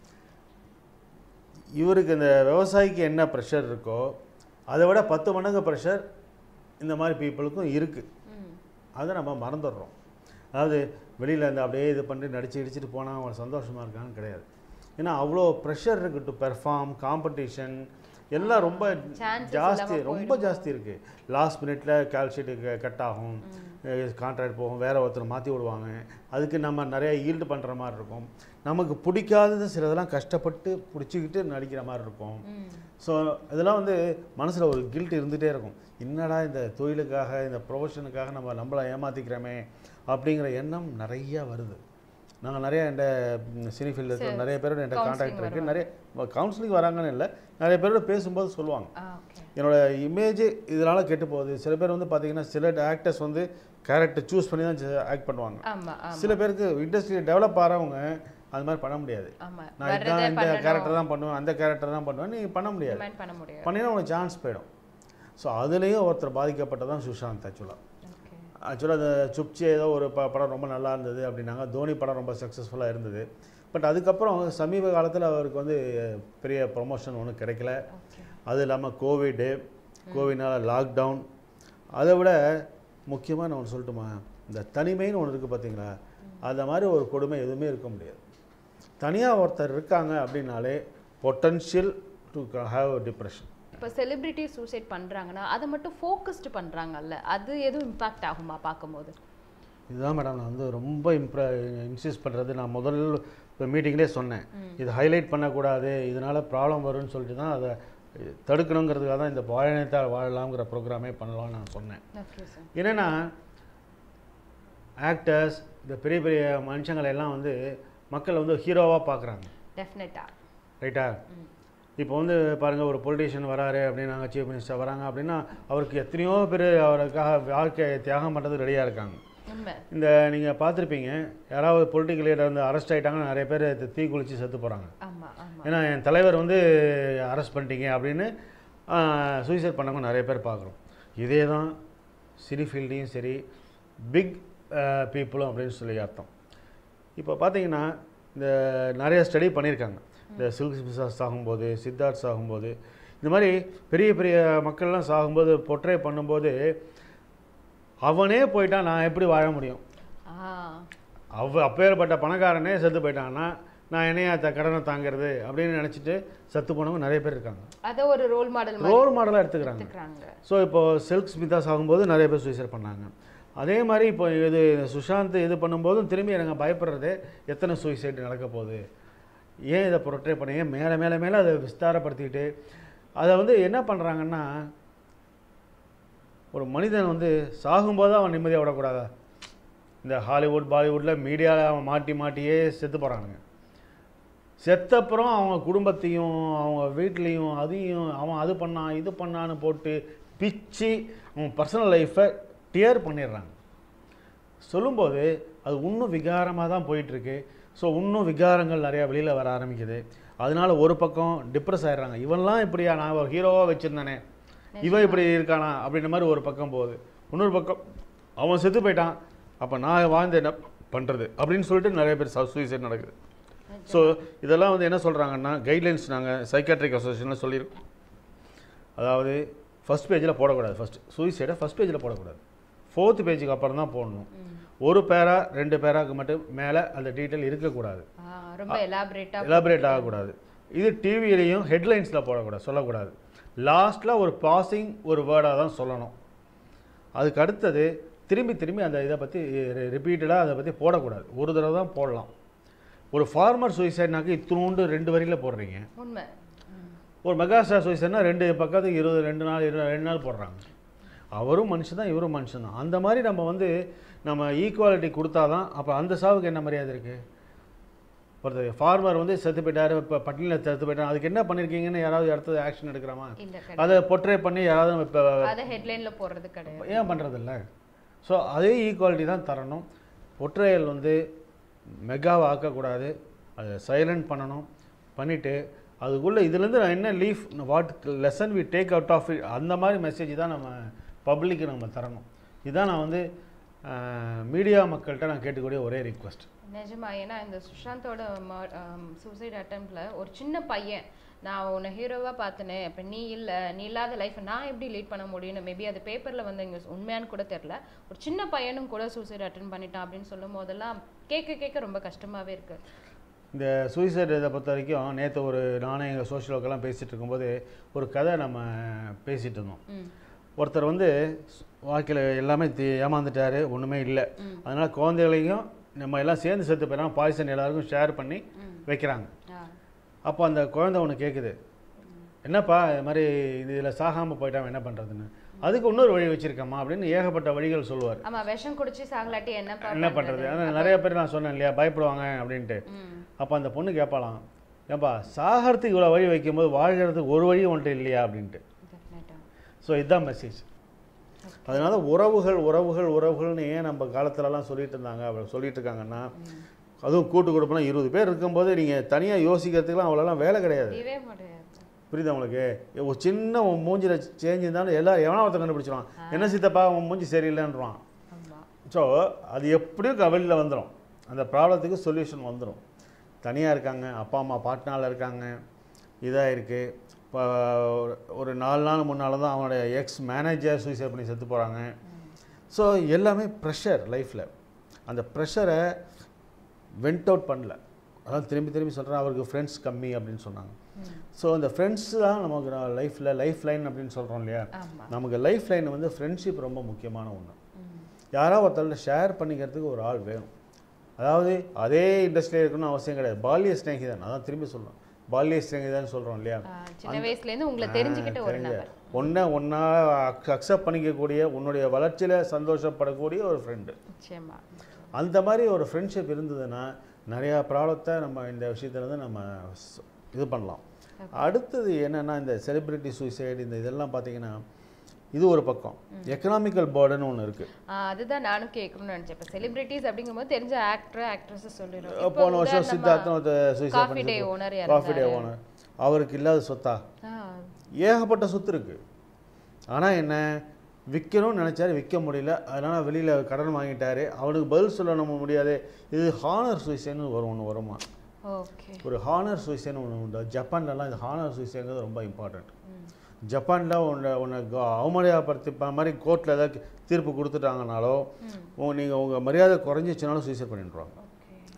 இவருக்கு இந்த விவசாயிக்கு என்ன ப்ரெஷர் இருக்கோ அதை விட பத்து மடங்கு ப்ரெஷர் இந்த மாதிரி பீப்புளுக்கும் இருக்குது ம் அதை நம்ம மறந்துடுறோம் அதாவது வெளியில் இந்த அப்படியே இது பண்ணி நடிச்சு இடிச்சிட்டு போனால் அவங்க சந்தோஷமாக இருக்கான்னு கிடையாது ஏன்னா அவ்வளோ ப்ரெஷர் இருக்குது டு பெர்ஃபார்ம் காம்படிஷன் எல்லாம் ரொம்ப Chances ஜாஸ்தி இல்லாம ரொம்ப ஜாஸ்தி இருக்குது லாஸ்ட் மினிட்ல கால்ஷீட்டு கட் ஆகும் கான்ட்ராக்ட் போகும் வேற ஒருத்தர் மாற்றி விடுவாங்க அதுக்கு நம்ம நிறைய ஈல்டு பண்ணுற மாதிரி இருக்கும் நமக்கு பிடிக்காதது சிலதெல்லாம் கஷ்டப்பட்டு பிடிச்சிக்கிட்டு நடிக்கிற மாதிரி இருக்கும் ம் ஸோ இதெல்லாம் வந்து மனசில் ஒரு கில்ட் இருந்துகிட்டே இருக்கும் என்னடா இந்த தொழிலுக்காக இந்த ப்ரொஃபஷனுக்காக நம்ம நம்மளை ஏமாற்றிக்கிறோமே அப்படிங்கிற எண்ணம் நிறைய வருது நாங்கள் நிறைய இந்த சினி ஃபீல்டில் இருக்கிற நிறைய பேரோட என்கிட்ட Counselling கான்டாக்ட் இருக்குது நிறைய கவுன்சிலிங் வராங்கன்னு இல்லை நிறைய பேரோட பேசும்போது சொல்லுவாங்க ஆ ஓகே என்னோட இமேஜ் இதனால் கெட்டு போகுது சில பேர் வந்து பார்த்தீங்கன்னா சில ஆக்டர்ஸ் வந்து கேரக்டர் சூஸ் பண்ணி தான் ஆக்ட் பண்ணுவாங்க ஆமா ஆமா சில பேருக்கு இண்டஸ்ட்ரியில் டெவலப் ஆகிறவங்க அது மாதிரி பண்ண முடியாது ஆமா நான் வர்றதை இதான் இந்த பண்ணணும் கேரக்டர் தான் பண்ணுவேன் அந்த கேரக்டர் தான் பண்ணுவேன் நீங்கள் பண்ண முடியாது Demand பண்ண முடியாது பண்ணினா உனக்கு சான்ஸ் போயிடும் ஸோ அதுலேயும் ஒருத்தர் பாதிக்கப்பட்டதான் சுஷாந்த் ஆக்சுவலாக ஓகே ஆக்சுவலாக அந்த சுப்ச்சி ஏதோ ஒரு ப படம் ரொம்ப நல்லா இருந்தது அப்படின்னாங்க தோனி படம் ரொம்ப சக்ஸஸ்ஃபுல்லாக இருந்தது பட் அதுக்கப்புறம் சமீப காலத்தில் அவருக்கு வந்து பெரிய ப்ரொமோஷன் ஒன்றும் கிடைக்கல ஓகே அது இல்லாமல் கோவிடு கோவிட்னால லாக்டவுன் அதை விட முக்கியமாக நான் ஒன்று சொல்லட்டுமா இந்த தனிமைன்னு ஒன்று இருக்குது பார்த்தீங்களா அந்த மாதிரி ஒரு கொடுமை எதுவுமே இருக்க முடியாது தனியாக ஒருத்தர் இருக்காங்க அப்படின்னாலே பொட்டன்ஷியல் டு ஹாவ் டிப்ரெஷன் இப்போ செலிபிரிட்டி சூசைட் பண்றாங்கன்னா அதை மட்டும் ஃபோக்கஸ்டு பண்றாங்கல்ல அது எதுவும் இம்பாக்ட் ஆகுமா பார்க்கும்போது இதுதான் மேடம் நான் வந்து ரொம்ப இம்ப்ர இன்சிஸ்ட் பண்ணுறது நான் முதல் இப்போ மீட்டிங்லேயே சொன்னேன் இது ஹைலைட் பண்ணக்கூடாது இதனால் ப்ராப்ளம் வரும்னு சொல்லிட்டு தான் அதை தடுக்கணுங்கிறதுக்காக தான் இந்த வாழனைத்தால் வாழலாம்ங்கிற ப்ரோக்ராமே பண்ணலாம்னு நான் சொன்னேன் ஓகே சார் என்னென்னா ஆக்டர்ஸ் இந்த பெரிய பெரிய மனுஷங்களை எல்லாம் வந்து மக்கள் வந்து ஹீரோவாக பார்க்குறாங்க டெஃபினட்டா ரைட்டா இப்போ வந்து பாருங்கள் ஒரு பொலிட்டீஷியன் வராரு அப்படின்னு நாங்கள் சீஃப் மினிஸ்டர் வராங்க அப்படின்னா அவருக்கு எத்தனையோ பேர் அவருக்காக வாழ்க்கையை தியாகம் பண்ணுறது ரெடியாக இருக்காங்க உண்மை இந்த நீங்கள் பார்த்துருப்பீங்க யாராவது பொலிட்டிக்கல் லீடர் வந்து அரெஸ்ட் ஆகிட்டாங்கன்னா நிறைய பேர் தி- தீ குளிச்சு செத்து போகிறாங்க ஆமா ஆமா ஏன்னா என் தலைவர் வந்து அரெஸ்ட் பண்ணிட்டீங்க அப்படின்னு சூசைட் பண்ணவங்க நிறைய பேர் பார்க்குறோம் இதே தான் சினி ஃபீல்டையும் சரி பிக் பீப்புளும் அப்படின்னு சொல்லி அர்த்தம் இப்போ பார்த்தீங்கன்னா இந்த நிறைய ஸ்டடி பண்ணியிருக்காங்க இந்த சில்க் பிசாஸ் சாகும்போது சித்தார்த் சாகும்போது இந்த மாதிரி பெரிய பெரிய மக்கள்லாம் சாகும்போது பொட்ரே பண்ணும்போது அவனே போயிட்டா நான் எப்படி வாழ முடியும் ஆ அவ அப்பேற்பட்ட பணக்காரனே செத்து போயிட்டாங்கன்னா நான் என்னையா த கடனை தாங்கிறது அப்படின்னு நினச்சிட்டு செத்து போனவங்க நிறைய பேர் இருக்காங்க அத ஒரு ரோல் மாடல் மாதிரி ரோல் மாடலாக எடுத்துக்கிறாங்க எடுத்துக்கிறாங்க ஸோ இப்போ சில்க் ஸ்மிதா சாகும்போது நிறைய பேர் சூசைட் பண்ணாங்க அதே மாதிரி இப்போ இது சுஷாந்த் இது பண்ணும்போதும் திரும்பி எனக்கு பயப்படுறது எத்தனை சூசைட் நடக்க போகுது ஏன் இதை ப்ரொட்ரே பண்ணீங்க மேலே மேலே மேலே அதை விஸ்தாரப்படுத்திக்கிட்டு அதை வந்து என்ன பண்ணுறாங்கன்னா ஒரு மனிதன் வந்து சாகும்போது அவன் நிம்மதியாக விடக்கூடாதா இந்த ஹாலிவுட் பாலிவுட்டில் மீடியாவில் அவன் மாட்டி மாட்டியே செத்து போகிறானுங்க செத்தப்புறம் அவங்க குடும்பத்தையும் அவங்க வீட்லேயும் அதையும் அவன் அது பண்ணான் இது பண்ணான்னு போட்டு பிச்சு அவன் பர்சனல் லைஃப்பை டியர் பண்ணிடுறாங்க சொல்லும்போது அது இன்னும் விகாரமாக தான் போயிட்டுருக்கு ஸோ இன்னும் விகாரங்கள் நிறையா வெளியில் வர ஆரம்பிக்குது அதனால ஒரு பக்கம் டிப்ரெஸ் ஆயிடுறாங்க இவன்லாம் இப்படியா நான் ஒரு ஹீரோவாக வச்சுருந்தானே இவன் இப்படி இருக்கானா அப்படின்ற மாதிரி ஒரு பக்கம் போகுது இன்னொரு பக்கம் அவன் செத்து போயிட்டான் அப்போ நான் வாழ்ந்து என்ன பண்ணுறது அப்படின்னு சொல்லிட்டு நிறைய பேர் சூசைட் நடக்குது ஸோ இதெல்லாம் வந்து என்ன சொல்கிறாங்கன்னா கைட்லைன்ஸ் நாங்கள் சைக்காட்ரிக் அசோசியேஷனில் சொல்லியிருக்கோம் அதாவது ஃபஸ்ட் பேஜில் போடக்கூடாது ஃபஸ்ட் சூசைடை ஃபஸ்ட் பேஜில் போடக்கூடாது ஃபோர்த் பேஜுக்கு அப்புறம் தான் போடணும் ஒரு பேரா ரெண்டு பேராக்கு மட்டும் மேலே அந்த டீட்டெயில் இருக்கக்கூடாது ஆ, ரொம்ப எலாபரேட்டா எலாபரேட் ஆகக்கூடாது இது டிவிலையும் ஹெட்லைன்ஸில் போடக்கூடாது சொல்லக்கூடாது லாஸ்ட்டில் ஒரு பாசிங் ஒரு வேர்டாக தான் சொல்லணும் அதுக்கு அடுத்தது திரும்பி திரும்பி அந்த இதை பற்றி ரிப்பீட்டடாக அதை பற்றி போடக்கூடாது ஒரு தடவை தான் போடலாம் ஒரு ஃபார்மர் சூசைட்னாக்க இத்தினோண்டு ரெண்டு வரியில் போடுறீங்க உண்மை ம். ஒரு மெகா ஸ்டார் சூசைட்னா ரெண்டு பக்கத்துக்கு இருபது ரெண்டு நாள் இரு ரெண்டு நாள் போடுறாங்க அவரும் மனுஷன் தான் இவரும் மனுஷன் தான் அந்த மாதிரி நம்ம வந்து நம்ம ஈக்குவாலிட்டி கொடுத்தா தான் அப்போ அந்த சாவுக்கு என்ன மரியாதை இருக்குது ஒருத்தர் ஃபார்மர் வந்து செத்து போயிட்டாரு இப்போ பட்டினியில் செத்து போயிட்டாரு அதுக்கு என்ன பண்ணியிருக்கீங்கன்னு யாராவது அடுத்தது ஆக்ஷன் எடுக்கிறோமா இல்ல அதை பொட்ரே பண்ணி யாராவது இப்போ அத ஹெட்லைன்ல போடுறது கிடையாது ஏன் பண்ணுறதில்ல ஸோ அதே ஈக்குவாலிட்டி தான் தரணும் ஒற்றையல் வந்து மெகாவை ஆக்கக்கூடாது அதை சைலண்ட் பண்ணணும் பண்ணிவிட்டு அதுக்குள்ளே இதுலேருந்து நான் என்ன leaf what lesson we take out of அந்த மாதிரி மெசேஜ் தான் நம்ம பப்ளிக்கு நம்ம தரணும் இதுதான் நான் வந்து மீடியா மக்கள்கிட்ட நான் கேட்டுக்கூடிய ஒரே ரிக்வெஸ்ட் நிஜமா ஏன்னா இந்த சுஷாந்தோட சூசைட் அட்டம்ப்ட்ல ஒரு சின்ன பையன் நான் உன்னை ஹீரோவா பார்த்தனே இப்போ நீ இல்லை நீ இல்லாத லைஃப் நான் எப்படி லீட் பண்ண முடியும்னு மேபி அது பேப்பர்ல வந்து இங்க உண்மையான்னு கூட தெரில ஒரு சின்ன பையனும் கூட சூசைட் அட்டன் பண்ணிட்டான் அப்படின்னு சொல்லும் போதெல்லாம் கேட்க கேட்க ரொம்ப கஷ்டமாவே இருக்கு இந்த சூசைட் இதை பொறுத்த வரைக்கும் நேற்று ஒரு நானே எங்கள் சோஷியல் ஒர்க்கெல்லாம் பேசிகிட்டு இருக்கும்போது ஒரு கதை நம்ம பேசிகிட்டு இருந்தோம் ம் ஒருத்தர் வந்து வாழ்க்கையில் எல்லாமே தி- ஏமாந்துட்டாரு ஒன்றுமே இல்லை ம். அதனால் குழந்தைகளையும் நம்ம எல்லாம் சேர்ந்து செத்து போயிடலாம் பாய்சன் எல்லாருக்கும் ஷேர் பண்ணி ம் வைக்கிறாங்க ஆ அப்போ அந்த குழந்தை ஒன்று கேட்குது என்னப்பா இது மாதிரி இதில் சாகாமல் போயிட்டான் என்ன பண்ணுறதுன்னு அதுக்கு இன்னொரு வழி வச்சுருக்கம்மா அப்படின்னு ஏகப்பட்ட வழிகள் சொல்லுவார் ஆமா விஷம் குடிச்சு சாகலாட்டி என்ன என்ன பண்ணுறது ஆனால் நிறைய பேர் நான் சொன்னேன் இல்லையா பயப்படுவாங்க அப்படின்ட்டு ம் அப்போ அந்த பொண்ணு கேட்பாலாம் ஏப்பா சாகிறதுக்கு இவ்வளோ வழி வைக்கும்போது வாழ்கிறதுக்கு ஒரு வழி உன்ட்டு இல்லையா அப்படின்ட்டு definite-ஆ. ஸோ இதுதான் மெசேஜ் அதனால உறவுகள் உறவுகள் உறவுகள்னு ஏன் நம்ம காலத்துலலாம் சொல்லிட்டு இருந்தாங்க அப்படி சொல்லிட்டு இருக்காங்கன்னா அதுவும் கூட்டு குடும்பம்லாம் இருபது பேர் இருக்கும்போது நீங்கள் தனியாக யோசிக்கிறதுக்குலாம் அவ்வளோலாம் வேலை கிடையாது முடியவே முடியாது புரியுதா உங்களுக்கு ஒரு சின்ன உன் மூஞ்சில் சேஞ்ச் இருந்தாலும் எல்லாரும் எவனா ஒருத்தன் கண்டுபிடிச்சிருவான் என்ன சித்தப்பா உன் மூஞ்சி சரியில்லைன்றான் ஆமா ஸோ அது எப்படியும் கவலில் வந்துடும் அந்த ப்ராப்ளத்துக்கு சொல்யூஷன் வந்துடும் தனியாக இருக்காங்க அப்பா அம்மா பாட்னால இருக்காங்க இதாக இருக்குது இப்போ ஒரு நாலு நாள் முன்னால் தான் அவனுடைய எக்ஸ் மேனேஜர் சூசைட் பண்ணி செத்து போகிறாங்க ஸோ எல்லாமே ப்ரெஷர் லைஃப்பில் அந்த ப்ரெஷரை வெண்ட் அவுட் பண்ணல அதான் திரும்பி திரும்பி சொல்கிறேன் அவருக்கு ஃப்ரெண்ட்ஸ் கம்மி அப்படின்னு சொன்னாங்க ம். ஸோ அந்த ஃப்ரெண்ட்ஸ் தான் நமக்கு லைஃப்பில் லைஃப் லைன் அப்படின்னு சொல்கிறோம் இல்லையா ஆமா நமக்கு லைஃப் லைன் வந்து ஃப்ரெண்ட்ஷிப் ரொம்ப முக்கியமான ஒன்று ம். யாராவது ஒருத்தர் ஷேர் பண்ணிக்கிறதுக்கு ஒரு ஆள் வேணும் அதாவது அதே இண்டஸ்ட்ரியில் இருக்கணும்னு அவசியம் கிடையாது பால்ய ஸ்நேகிதன் அதான் திரும்பி சொல்லணும் பால்ய ஸ்நேகிதன் சொல்கிறோம் இல்லையா ஆ, சின்ன வயசுல இருந்து உங்களை தெரிஞ்சுக்கிட்ட ஒரு நபர் ஒன்றை ஒன்றா அக்செப்ட் பண்ணிக்கக்கூடிய உன்னுடைய வளர்ச்சியில் சந்தோஷப்படக்கூடிய ஒரு ஃப்ரெண்டு நிச்சயமா அந்த மாதிரி ஒரு ஃப்ரெண்ட்ஷிப் இருந்ததுன்னா நிறையா ப்ராப்ளத்தை நம்ம இந்த விஷயத்துலேருந்து நம்ம ஸ்- இது பண்ணலாம் அடுத்தது என்னென்னா இந்த செலிப்ரிட்டி சூசைடு இந்த இதெல்லாம் பார்த்தீங்கன்னா இது ஒரு பக்கம் எக்கனாமிக்கல் பேர்டன் ஒன்று இருக்குது ஆ, அதுதான் நானும் கேட்கணும்னு நினைச்சேன் இப்போ செலிபிரிட்டிஸ் அப்படிங்கும்போது தெரிஞ்ச ஆக்டர் ஆக்ட்ரஸ் சொல்லிடுறோம் போன வருஷம் சித்தார்த்தம் சூசைட் காஃபி பண்ணி Day owner Coffee Day owner அவருக்கு இல்லாத சொத்தா ஏகப்பட்ட சொத்து இருக்குது ஆனால் என்ன விற்கணும்னு நினச்சாரு விற்க முடியல அதனால் வெளியில் கடன் வாங்கிட்டாரு அவனுக்கு பதில் சொல்ல நம்ம முடியாது இது ஹானர் சூசைன்னு வரும் ஒன்று வருமா ஓகே ஒரு ஹானர் சூசைன்னு ஒன்று உண்டு ஜப்பான்லலாம் இந்த ஹானர் சூசைங்கிறது ரொம்ப இம்பார்ட்டண்ட் ஜப்பானில் உன்னை உன்னை க- அவமரியாதைப்படுத்தி ப- மாதிரி கோர்ட்டில் ஏதாவது தீர்ப்பு கொடுத்துட்டாங்கனாலோ நீங்கள் உங்கள் மரியாதை குறைஞ்சிச்சுனாலும் சூசைட் பண்ணிடுவாங்க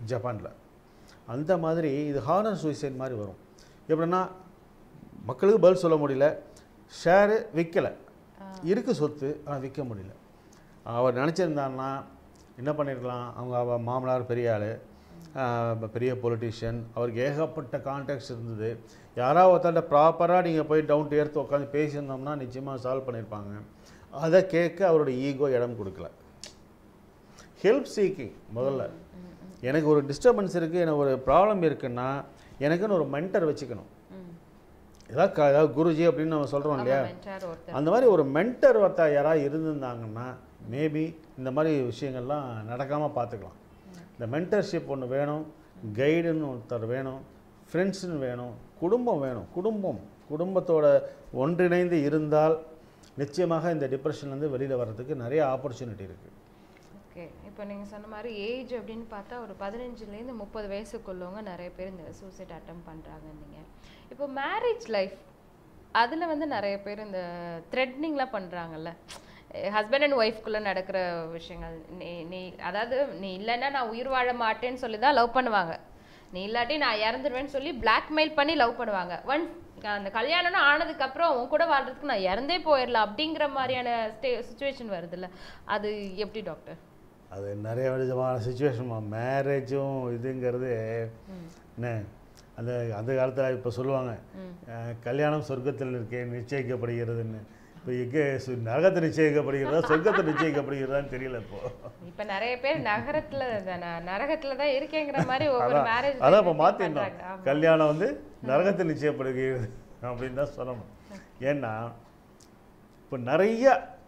ஜப்பானில் அந்த மாதிரி இது ஹானர் சூசைட் மாதிரி வரும் எப்படின்னா மக்களுக்கு பதில் சொல்ல முடியல ஷேரு விற்கலை இருக்கு சொத்து ஆனால் விற்க முடியல அவர் நினச்சிருந்தாருன்னா என்ன பண்ணியிருக்கலாம் அவங்க அவ மாமனார் பெரிய ஆள் பெரிய பொலிட்டிஷியன் அவருக்கு ஏகப்பட்ட கான்டாக்ட்ஸ் இருந்தது யாராவது ஒருத்தர்ட்ட ப்ராப்பராக நீங்கள் போய் டவுன் டு எர்த் உட்காந்து பேசியிருந்தோம்னா நிச்சயமாக சால்வ் பண்ணியிருப்பாங்க அதை கேட்க அவரோட ஈகோ இடம் கொடுக்கல ஹெல்ப் சீக்கிங் முதல்ல எனக்கு ஒரு டிஸ்டர்பன்ஸ் இருக்குது எனக்கு ஒரு ப்ராப்ளம் இருக்குன்னா எனக்குன்னு ஒரு மென்டர் வச்சுக்கணும் ம். ஏதாவது க- ஏதாவது குருஜி அப்படின்னு நம்ம சொல்கிறோம் இல்லையா ஆமா, mentor ஒருத்தர் அந்த மாதிரி ஒரு மென்டர் ஒருத்தர் யாராவது இருந்திருந்தாங்கன்னா மேபி இந்த மாதிரி விஷயங்கள்லாம் நடக்காமல் பார்த்துக்கலாம் இந்த மென்டர்ஷிப் ஒன்று வேணும் கைடுன்னு ஒருத்தர் வேணும் ஃப்ரெண்ட்ஸுன்னு வேணும் குடும்பம் வேணும் குடும்பம் குடும்பத்தோட ஒன்றிணைந்து இருந்தால் நிச்சயமாக இந்த டிப்ரெஷன்லேருந்து வெளியில் வர்றதுக்கு நிறைய ஆப்பர்ச்சுனிட்டி இருக்குது ஓகே இப்போ நீங்கள் சொன்ன மாதிரி ஏஜ் அப்படின்னு பார்த்தா ஒரு பதினஞ்சுலேருந்து முப்பது வயசுக்குள்ளவங்க நிறைய பேர் இந்த சூசைட் அட்டம் பண்ணுறாங்க நீங்கள் இப்போ மேரேஜ் லைஃப் அதில் வந்து நிறைய பேர் இந்த த்ரெட்னிங்லாம் பண்ணுறாங்கல்ல ஹஸ்பண்ட் அண்ட் ஒய்ஃப்குள்ளே நடக்கிற விஷயங்கள் நீ நீ அதாவது நீ இல்லைன்னா நான் உயிர் வாழ மாட்டேன்னு சொல்லி தான் லவ் பண்ணுவாங்க நீ இல்லாட்டி நான் இறந்துருவேன்னு சொல்லி பிளாக்மெயில் பண்ணி லவ் பண்ணுவாங்க ஒன் அந்த கல்யாணம்னு ஆனதுக்கப்புறம் உன் கூட வாழ்றதுக்கு நான் இறந்தே போயிடலாம் அப்படிங்கிற மாதிரியான ஸ்டே சுச்சுவேஷன் வருதுல்ல அது எப்படி டாக்டர் அது நிறைய விதமான சுச்சுவேஷன் மேரேஜும் இதுங்கிறது என்ன அந்த அந்த காலத்தில் இப்போ சொல்லுவாங்க அஹ், கல்யாணம் சொர்க்கத்தில் இருக்கே நிச்சயிக்கப்படுகிறதுன்னு இப்போ எங்கே சு- நரகத்தை நிச்சயிக்கப்படுகிறதா சொர்க்கத்தை நிச்சயிக்கப்படுகிறதான்னு தெரியல இப்போ இப்ப நிறைய பேர் நகரத்துல ந- நரகத்துல தான் இருக்கேங்கிற மாதிரி ஒவ்வொரு அதான் மேரேஜ் அதான் இப்போ மாற்றிருந்தோம் கல்யாணம் வந்து நரகத்தில் நிச்சயப்படுகிறது அப்படின்னு தான் சொல்லணும் ஏன்னா இப்போ நிறைய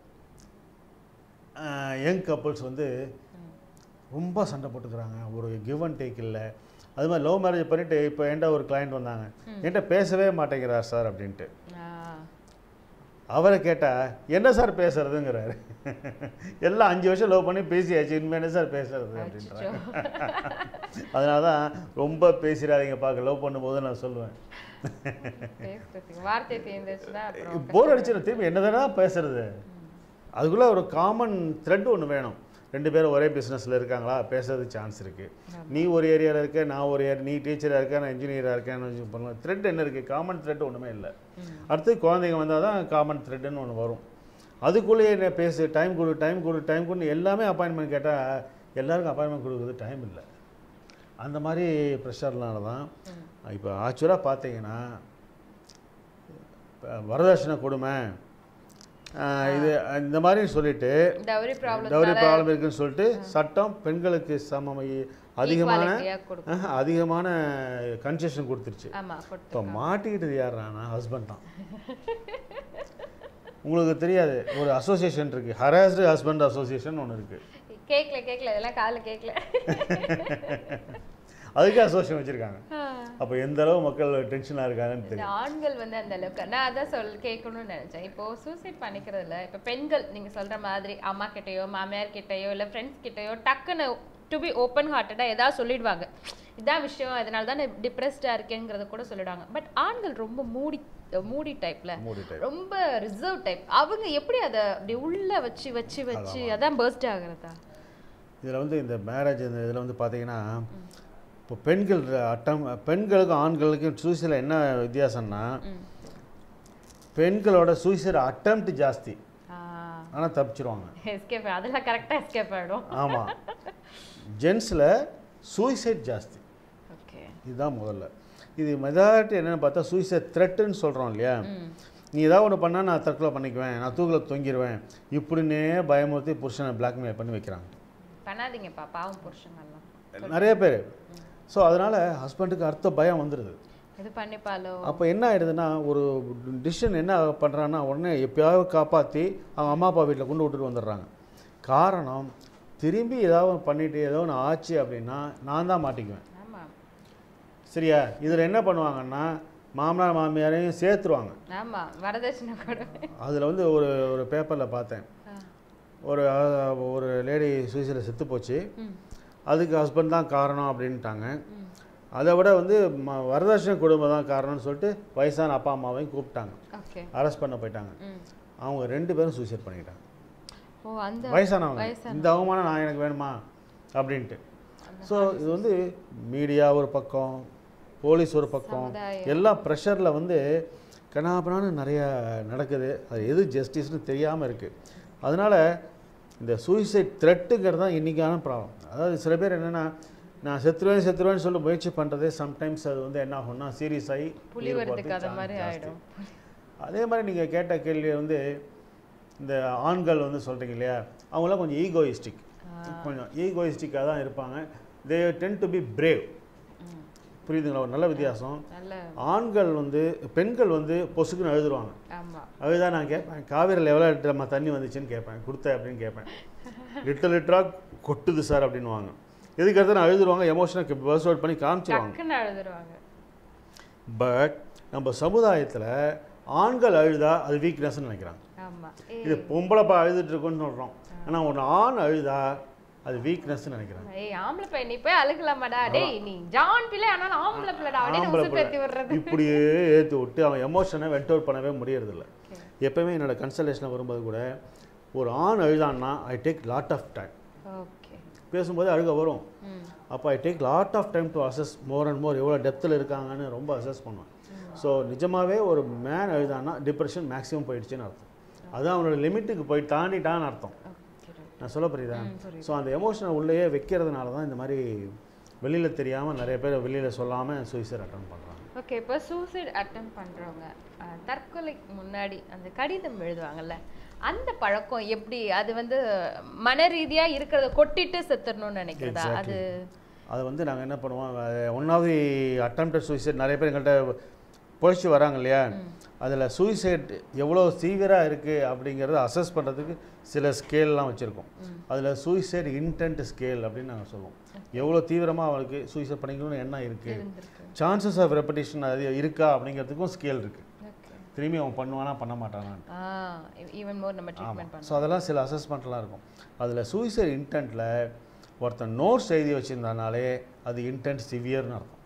யங் கப்புள்ஸ் வந்து ரொம்ப சண்டை போட்டுக்கிறாங்க ஒரு கிவ் அண்ட் டேக் இல்லை அது மாதிரி லவ் மேரேஜ் பண்ணிவிட்டு இப்போ என்கிட்ட ஒரு கிளைண்ட் வந்தாங்க என்கிட்ட பேசவே மாட்டேங்கிறார் சார் அப்படின்ட்டு அவரை கேட்டால் என்ன சார் பேசுறதுங்கிறாரு எல்லாம் அஞ்சு வருஷம் லவ் பண்ணி பேசியாச்சு இனிமே என்ன சார் பேசுறது அப்படின்றாங்க அதனால தான் ரொம்ப பேசிடாதீங்க பார்க்க லவ் பண்ணும்போது நான் சொல்லுவேன் வார்த்தை தேர்ந்துச்சுன்னா அப்புறம் போர் அடிச்சிடும் திரும்பி என்னதானா பேசுறது அதுக்குள்ளே ஒரு காமன் த்ரெட் ஒன்று வேணும் ரெண்டு பேரும் ஒரே பிஸ்னஸில் இருக்காங்களா பேசுறதுக்கு சான்ஸ் இருக்குது நீ ஒரு ஏரியாவில் இருக்க நான் ஒரு ஏரியா நீ டீச்சராக இருக்க நான் இன்ஜினியராக இருக்கேன்னு பண்ணலாம் த்ரெட் என்ன இருக்குது காமன் த்ரெட் ஒன்றுமே இல்லை அடுத்து குழந்தைங்க வந்தால் தான் காமன் த்ரெட்டுன்னு ஒன்று வரும் அதுக்குள்ளேயே என்ன பேசு டைம் கொடு டைம் கொடு டைம் கொடு எல்லாமே அப்பாயின்மெண்ட் கேட்டால் எல்லாருக்கும் அப்பாயின்மெண்ட் கொடுக்குறது டைம் இல்லை அந்த மாதிரி ப்ரெஷர்னால தான் இப்போ ஆக்சுவலாக பார்த்தீங்கன்னா இப்ப வரதட்சணை கொடுமை ஆஹ் இது இந்த மாதிரி சொல்லிட்டு டவரி ப்ராப்ளம் டவுரி ப்ராப்ளம் இருக்குன்னு சொல்லிட்டு சட்டம் பெண்களுக்கு சம அதிகமான கொடுக்கும் ஆஹ், அதிகமான கன்செஷன் கொடுத்துருச்சு ஆமா இப்போ கொடுத்து மாட்டிக்கிட்டது யாருன்னா ஹஸ்பண்ட் தான் உங்களுக்கு தெரியாது ஒரு அசோசியேஷன் இருக்கு ஹராஸ்டு ஹஸ்பண்ட் அசோசியேஷன் ஒன்று இருக்கு கேக்கல கேக்கல இதெல்லாம் காதுல கேக்கல அதுக்கே அசோசியேஷன் வச்சிருக்காங்க அப்போ எந்த அளவு மக்கள் டென்ஷனாக இருக்காங்கன்னு இந்த தெரியும் ஆண்கள் வந்து அந்த அளவுக்கு நான் அதான் சொல் கேட்கணும்னு நினைச்சேன் இப்போ சூசைட் பண்ணிக்கிறதுல இப்போ பெண்கள் நீங்க சொல்ற மாதிரி அம்மா கிட்டயோ மாமியார் கிட்டயோ இல்ல ஃப்ரெண்ட்ஸ் கிட்டயோ டக்குன்னு டு பி ஓப்பன் ஹார்ட்டடாக ஏதாவது சொல்லிடுவாங்க இதான் விஷயம் இதனால தான் நான் டிப்ரெஸ்டாக இருக்கேங்கிறத கூட சொல்லிடுவாங்க பட் ஆண்கள் ரொம்ப மூடி மூடி டைப்ல மூடி type. ரொம்ப ரிசர்வ் டைப் அவங்க எப்படி அதை அப்படி உள்ள வச்சு வச்சு வச்சு அதான் பர்ஸ்ட் ஆகுறதா இதில் வந்து இந்த மேரேஜ் இந்த இதில் வந்து பார்த்தீங்கன்னா இப்போ பெண்கள் அட்டம் பெண்களுக்கும் ஆண்களுக்கும் சூசைடில் என்ன வித்தியாசம்னா பெண்களோட சூசைட் அட்டம்ப்ட் ஜாஸ்தி ஆனால் தப்பிச்சிருவாங்க எஸ்கேப் அதெல்லாம் கரெக்டாக எஸ்கேப் ஆகிடும் ஆமாம் ஜென்ஸில் சூசைட் ஜாஸ்தி ஓகே இதுதான் முதல்ல இது மெஜாரிட்டி என்னென்னு பார்த்தா சூசைட் த்ரெட்டுன்னு சொல்கிறோம் இல்லையா நீ ஏதாவது ஒன்று பண்ணால் நான் தற்கொலை பண்ணிக்குவேன் நான் தூக்கில் தொங்கிடுவேன் இப்படின்னே பயமுறுத்தி புருஷனை பிளாக்மெயில் பண்ணி வைக்கிறாங்க பண்ணாதீங்கப்பா பாவம் புருஷங்கள்லாம் நிறைய பேர் ஸோ அதனால் ஹஸ்பண்டுக்கு அர்த்த பயம் வந்துடுது இது பண்ணிப்பாலோ அப்போ என்ன ஆயிடுதுன்னா ஒரு டிசிஷன் என்ன பண்ணுறான்னா உடனே எப்பயாவது காப்பாற்றி அவங்க அம்மா அப்பா வீட்டில் கொண்டு விட்டுட்டு வந்துடுறாங்க காரணம் திரும்பி ஏதாவது ஒண்ணு பண்ணிட்டு ஏதோ ஒன்று ஆச்சு அப்படின்னா நான் தான் மாட்டிக்குவேன் ஆமா சரியா இதில் என்ன பண்ணுவாங்கன்னா மாமனார் மாமியாரையும் சேர்த்துருவாங்க ஆமா வரதட்சணை கூட அதில் வந்து ஒரு ஒரு பேப்பரில் பார்த்தேன் ஒரு அஹ், ஒரு லேடி சூசைடில் செத்து போச்சு ம் அதுக்கு ஹஸ்பண்ட் தான் காரணம் அப்படின்ட்டாங்க அதை விட வந்து ம வரதட்சணை குடும்பம் தான் காரணம்னு சொல்லிட்டு வயசான அப்பா அம்மாவையும் கூப்பிட்டாங்க ஓகே அரெஸ்ட் பண்ண போயிட்டாங்க ம் அவங்க ரெண்டு பேரும் சூசைட் பண்ணிக்கிட்டாங்க ஓ அந்த வயசானவங்க வயசான இந்த அவமானம் நான் எனக்கு வேணுமா அப்படின்ட்டு ஸோ இது வந்து மீடியா ஒரு பக்கம் போலீஸ் ஒரு பக்கம் சமுதாயம். எல்லா ப்ரெஷரில் வந்து கனாபனான்னு நிறைய நடக்குது அது எது ஜஸ்டிஸ்னு தெரியாமல் இருக்குது அதனால் இந்த சூசைட் த்ரெட்டுங்கிறது தான் இன்றைக்கான ப்ராப்ளம் அதாவது சில பேர் என்னென்னா நான் செத்துருவேன் செத்துருவேன்னு சொல்லி முயற்சி பண்ணுறதே சம்டைம்ஸ் அது வந்து என்ன ஆகும்னா சீரியஸ் ஆகி புலி உயிர் வரதுக்கு போறதுக்கு அது chance மாதிரி ஜாஸ்தி. ஆயிடும் அதே மாதிரி நீங்கள் கேட்ட கேள்வி வந்து இந்த ஆண்கள் வந்து சொல்கிறீங்க இல்லையா அவங்களாம் கொஞ்சம் ஈகோயிஸ்டிக் கொஞ்சம் ஈகோயிஸ்டிக்காக தான் இருப்பாங்க they tend to be brave hmm. புரியுதுங்களா ஒரு நல்ல வித்தியாசம் நல்ல ஆண்கள் வந்து பெண்கள் வந்து பொசுக்குன்னு எழுதுருவாங்க ஆமா அதுதான் நான் கேட்பேன் காவிரியில் எவ்வளோ லிட்டர் தண்ணி வந்துச்சுன்னு கேட்பேன் கொடுத்த அப்படின்னு கேட்பேன் லிட்டர் லிட்டராக கொட்டுது சார் அப்படின்னுவாங்க எதுக்கு அடுத்து நான் எழுதுருவாங்க எமோஷனை பர்ஸ் அவுட் பண்ணி காமிச்சிருவாங்க டக்குன்னு அழுதுருவாங்க பட் நம்ம சமுதாயத்தில் ஆண்கள் அழுதா அது வீக்னஸ்ன்னு நினைக்கிறாங்க ஆமா இது பொம்பளைப்பா அழுதுட்டு இருக்குன்னு சொல்கிறோம் ஆனால் ஒரு ஆண் அழுதா அது வீக்னஸ்ன்னு நினைக்கிறாங்க ஏய் ஆம்பளை பையன் நீ போய் அழுகலாமாடா டேய் நீ ஜான் பிள்ளை ஆனாலும் ஆம்பளை பிள்ளைடா அப்படின்னு ஆம்பளை உசுப்பு ஏத்தி விடுறது பிள்ளை இப்படியே ஏற்றி விட்டு அவன் எமோஷனை வெண்ட் அவுட் பண்ணவே முடியறதில்ல Okay. எப்பவுமே என்னோட கன்சல்டேஷனில் வரும்போது கூட ஒரு ஆண் அழுதான்னா I take lot of time okay பேசும்போது அழுக வரும் ம் அப்போ I take lot of time to assess more and more எவ்வளோ டெப்த்தில் இருக்காங்கன்னு ரொம்ப அசஸ் பண்ணுவேன் ஸோ நிஜமாவே ஒரு மேன் அழுதான்னா டிப்ரெஷன் மேக்ஸிமம் போயிடுச்சுன்னு அர்த்தம் அது அவனோட லிமிட்டுக்கு போய் தாண்டிட்டான்னு அர்த்தம் ஓகே நான் சொல்ல புரியுதா ம், புரியுது. ஸோ அந்த எமோஷனை உள்ளேயே வைக்கிறதுனால தான் இந்த மாதிரி வெளியில் தெரியாமல் நிறைய பேர் வெளியில் சொல்லாமல் சூசைட் அட்டன் பண்ணுறாங்க ஓகே இப்போ சூசைட் அட்டம் பண்றவங்க அஹ், தற்கொலைக்கு முன்னாடி அந்த கடிதம் எழுதுவாங்கல்ல அந்த பழக்கம் எப்படி அது வந்து மன ரீதியா இருக்கிறத கொட்டிட்டு செத்துடணும்னு நினைக்கிறதா அது அதை வந்து நாங்கள் என்ன பண்ணுவோம் ஒன்றாவது அட்டம்ப்டட் சூசைட் நிறைய பேர் எங்கள்கிட்ட பொழிச்சு வராங்க இல்லையா அதில் சூசைட் எவ்வளோ சீவியராக இருக்குது அப்படிங்கிறத அசஸ் பண்ணுறதுக்கு சில ஸ்கேல்லாம் வச்சுருக்கோம் அதில் சூசைட் இன்டென்ட் ஸ்கேல் அப்படின்னு நாங்கள் சொல்லுவோம் எவ்வளோ தீவிரமாக அவளுக்கு சூசைட் பண்ணிக்கணும்னு எண்ணம் இருக்குது இருந்திருக்கு சான்சஸ் ஆஃப் ரெப்படேஷன் அது இருக்கா அப்படிங்கிறதுக்கும் ஸ்கேல் இருக்குது ஓகே திரும்பி அவன் பண்ணுவானா பண்ண மாட்டானா ஆ ஈவன் மோர் நம்ம ட்ரீட்மெண்ட் பண்ணலாம் ஸோ அதெல்லாம் சில அசஸ்மெண்ட்லாம் இருக்கும் அதில் சூசைட் இன்டென்ட்டில் ஒருத்தன் நோட்ஸ் எழுதி வச்சுருந்தானாலே அது இன்டென்ட் சிவியர்னு அர்த்தம்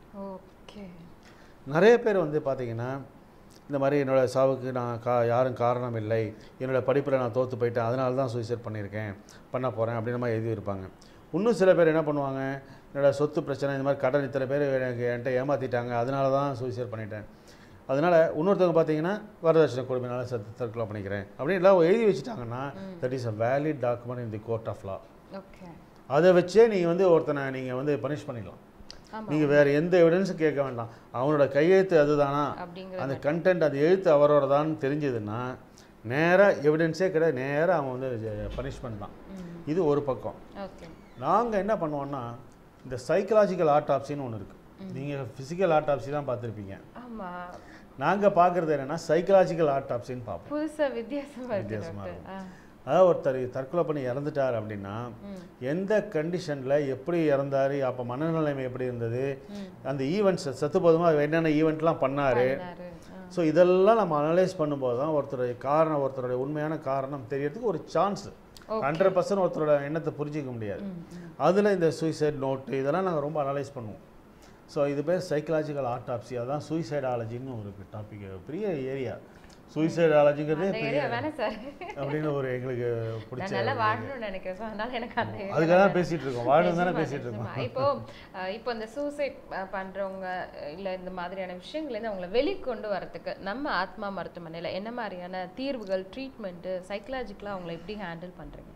ஓகே நிறைய பேர் வந்து பார்த்தீங்கன்னா இந்த மாதிரி என்னோட சாவுக்கு நான் கா யாரும் காரணம் இல்லை என்னோட படிப்பில் நான் தோற்று போயிட்டேன் அதனால தான் சூசைட் பண்ணியிருக்கேன் பண்ண போகிறேன் அப்படின்ற மாதிரி எழுதியிருப்பாங்க இன்னும் சில பேர் என்ன பண்ணுவாங்க என்னோட சொத்து பிரச்சனை இந்த மாதிரி கடன் இத்தனை பேர் எனக்கு என்கிட்ட ஏமாற்றிட்டாங்க அதனால தான் சூசைட் பண்ணிட்டேன் அதனால் இன்னொருத்தவங்க பார்த்தீங்கன்னா வரதட்சணை கொடுமையினால சத்து தற்கொலை பண்ணிக்கிறேன் அப்படின்னு எல்லாம் எழுதி வச்சுட்டாங்கன்னா that is a valid document in the court of law okay அதை வச்சே நீங்கள் வந்து ஒருத்தனை நீங்கள் வந்து பனிஷ் பண்ணிடலாம் ஆமா நீங்கள் வேறு எந்த எவிடன்ஸும் கேட்க வேண்டாம் அவனோட கையெழுத்து அதுதானா அப்படிங்கிற அந்த கண்டென்ட் அந்த எழுத்து அவரோடதான்னு தெரிஞ்சதுன்னா நேராக எவிடன்ஸே கிடையாது நேராக அவன் வந்து பனிஷ்மெண்ட் தான் இது ஒரு பக்கம் ஓகே நாங்கள் என்ன பண்ணுவோம்னா இந்த சைக்கலாஜிக்கல் ஆட்டாப்சின்னு ஒன்று இருக்குது நீங்கள் ஃபிசிக்கல் ஆட்டாப்சி தான் பார்த்துருப்பீங்க ஆமா நாங்கள் பார்க்குறது என்னென்னா சைக்கலாஜிக்கல் ஆட்டாப்சின்னு பார்ப்போம் புதுசா வித்தியாசமா இருக்கு வித்தியாசமா டாக்டர் ஆ அதாவது ஒருத்தர் தற்கொலை பண்ணி இறந்துட்டார் அப்படின்னா ம் எந்த கண்டிஷனில் எப்படி இறந்தார் அப்போ மனநிலைமை எப்படி இருந்தது ம் அந்த ஈவெண்ட்ஸ் செத்து போதுமா என்னென்ன ஈவெண்ட்லாம் பண்ணார் பண்ணாரு. ஆ. ஸோ இதெல்லாம் நம்ம அனலைஸ் பண்ணும்போது தான் ஒருத்தருடைய காரணம் ஒருத்தருடைய உண்மையான காரணம் தெரியறதுக்கு ஒரு சான்ஸ் Okay. ஹண்ட்ரட் பர்சன்ட் ஒருத்தரோட எண்ணத்தை புரிஞ்சிக்க முடியாது ம், ம். அதில் இந்த சூசைட் நோட்டு இதெல்லாம் நாங்கள் ரொம்ப அனலைஸ் பண்ணுவோம் ஸோ இது பேர் சைக்கலாஜிக்கல் ஆட்டாப்சி அதான் சூசைடாலஜின்னு ஒரு டாபிக் பெரிய ஏரியா சூசைடாலஜிங்கிறதே அந்த பெரிய ஏரியா வேணாம் சார் அப்படின்னு ஒரு எங்களுக்கு நான் பிடிச்ச நல்லா வாழணும்னு நினைக்கிறேன் so அதனால எனக்கு அந்த area அதுக்காக தான் வேணாம். பேசிட்டு இருக்கோம் வாழணும் தானே நிஜமா, பேசிட்டு இருக்கோம் நிஜமா. இப்போ அஹ், இப்போ இந்த சூசைட் பண்றவங்க இல்ல இந்த மாதிரியான விஷயங்கள்ல இருந்து அவங்கள வெளிக்கொண்டு வரதுக்கு நம்ம ஆத்மா மருத்துவமனையில என்ன மாதிரியான தீர்வுகள் ட்ரீட்மெண்ட் சைக்கலாஜிக்கலா அவங்கள எப்படி ஹேண்டில் பண்றீங்க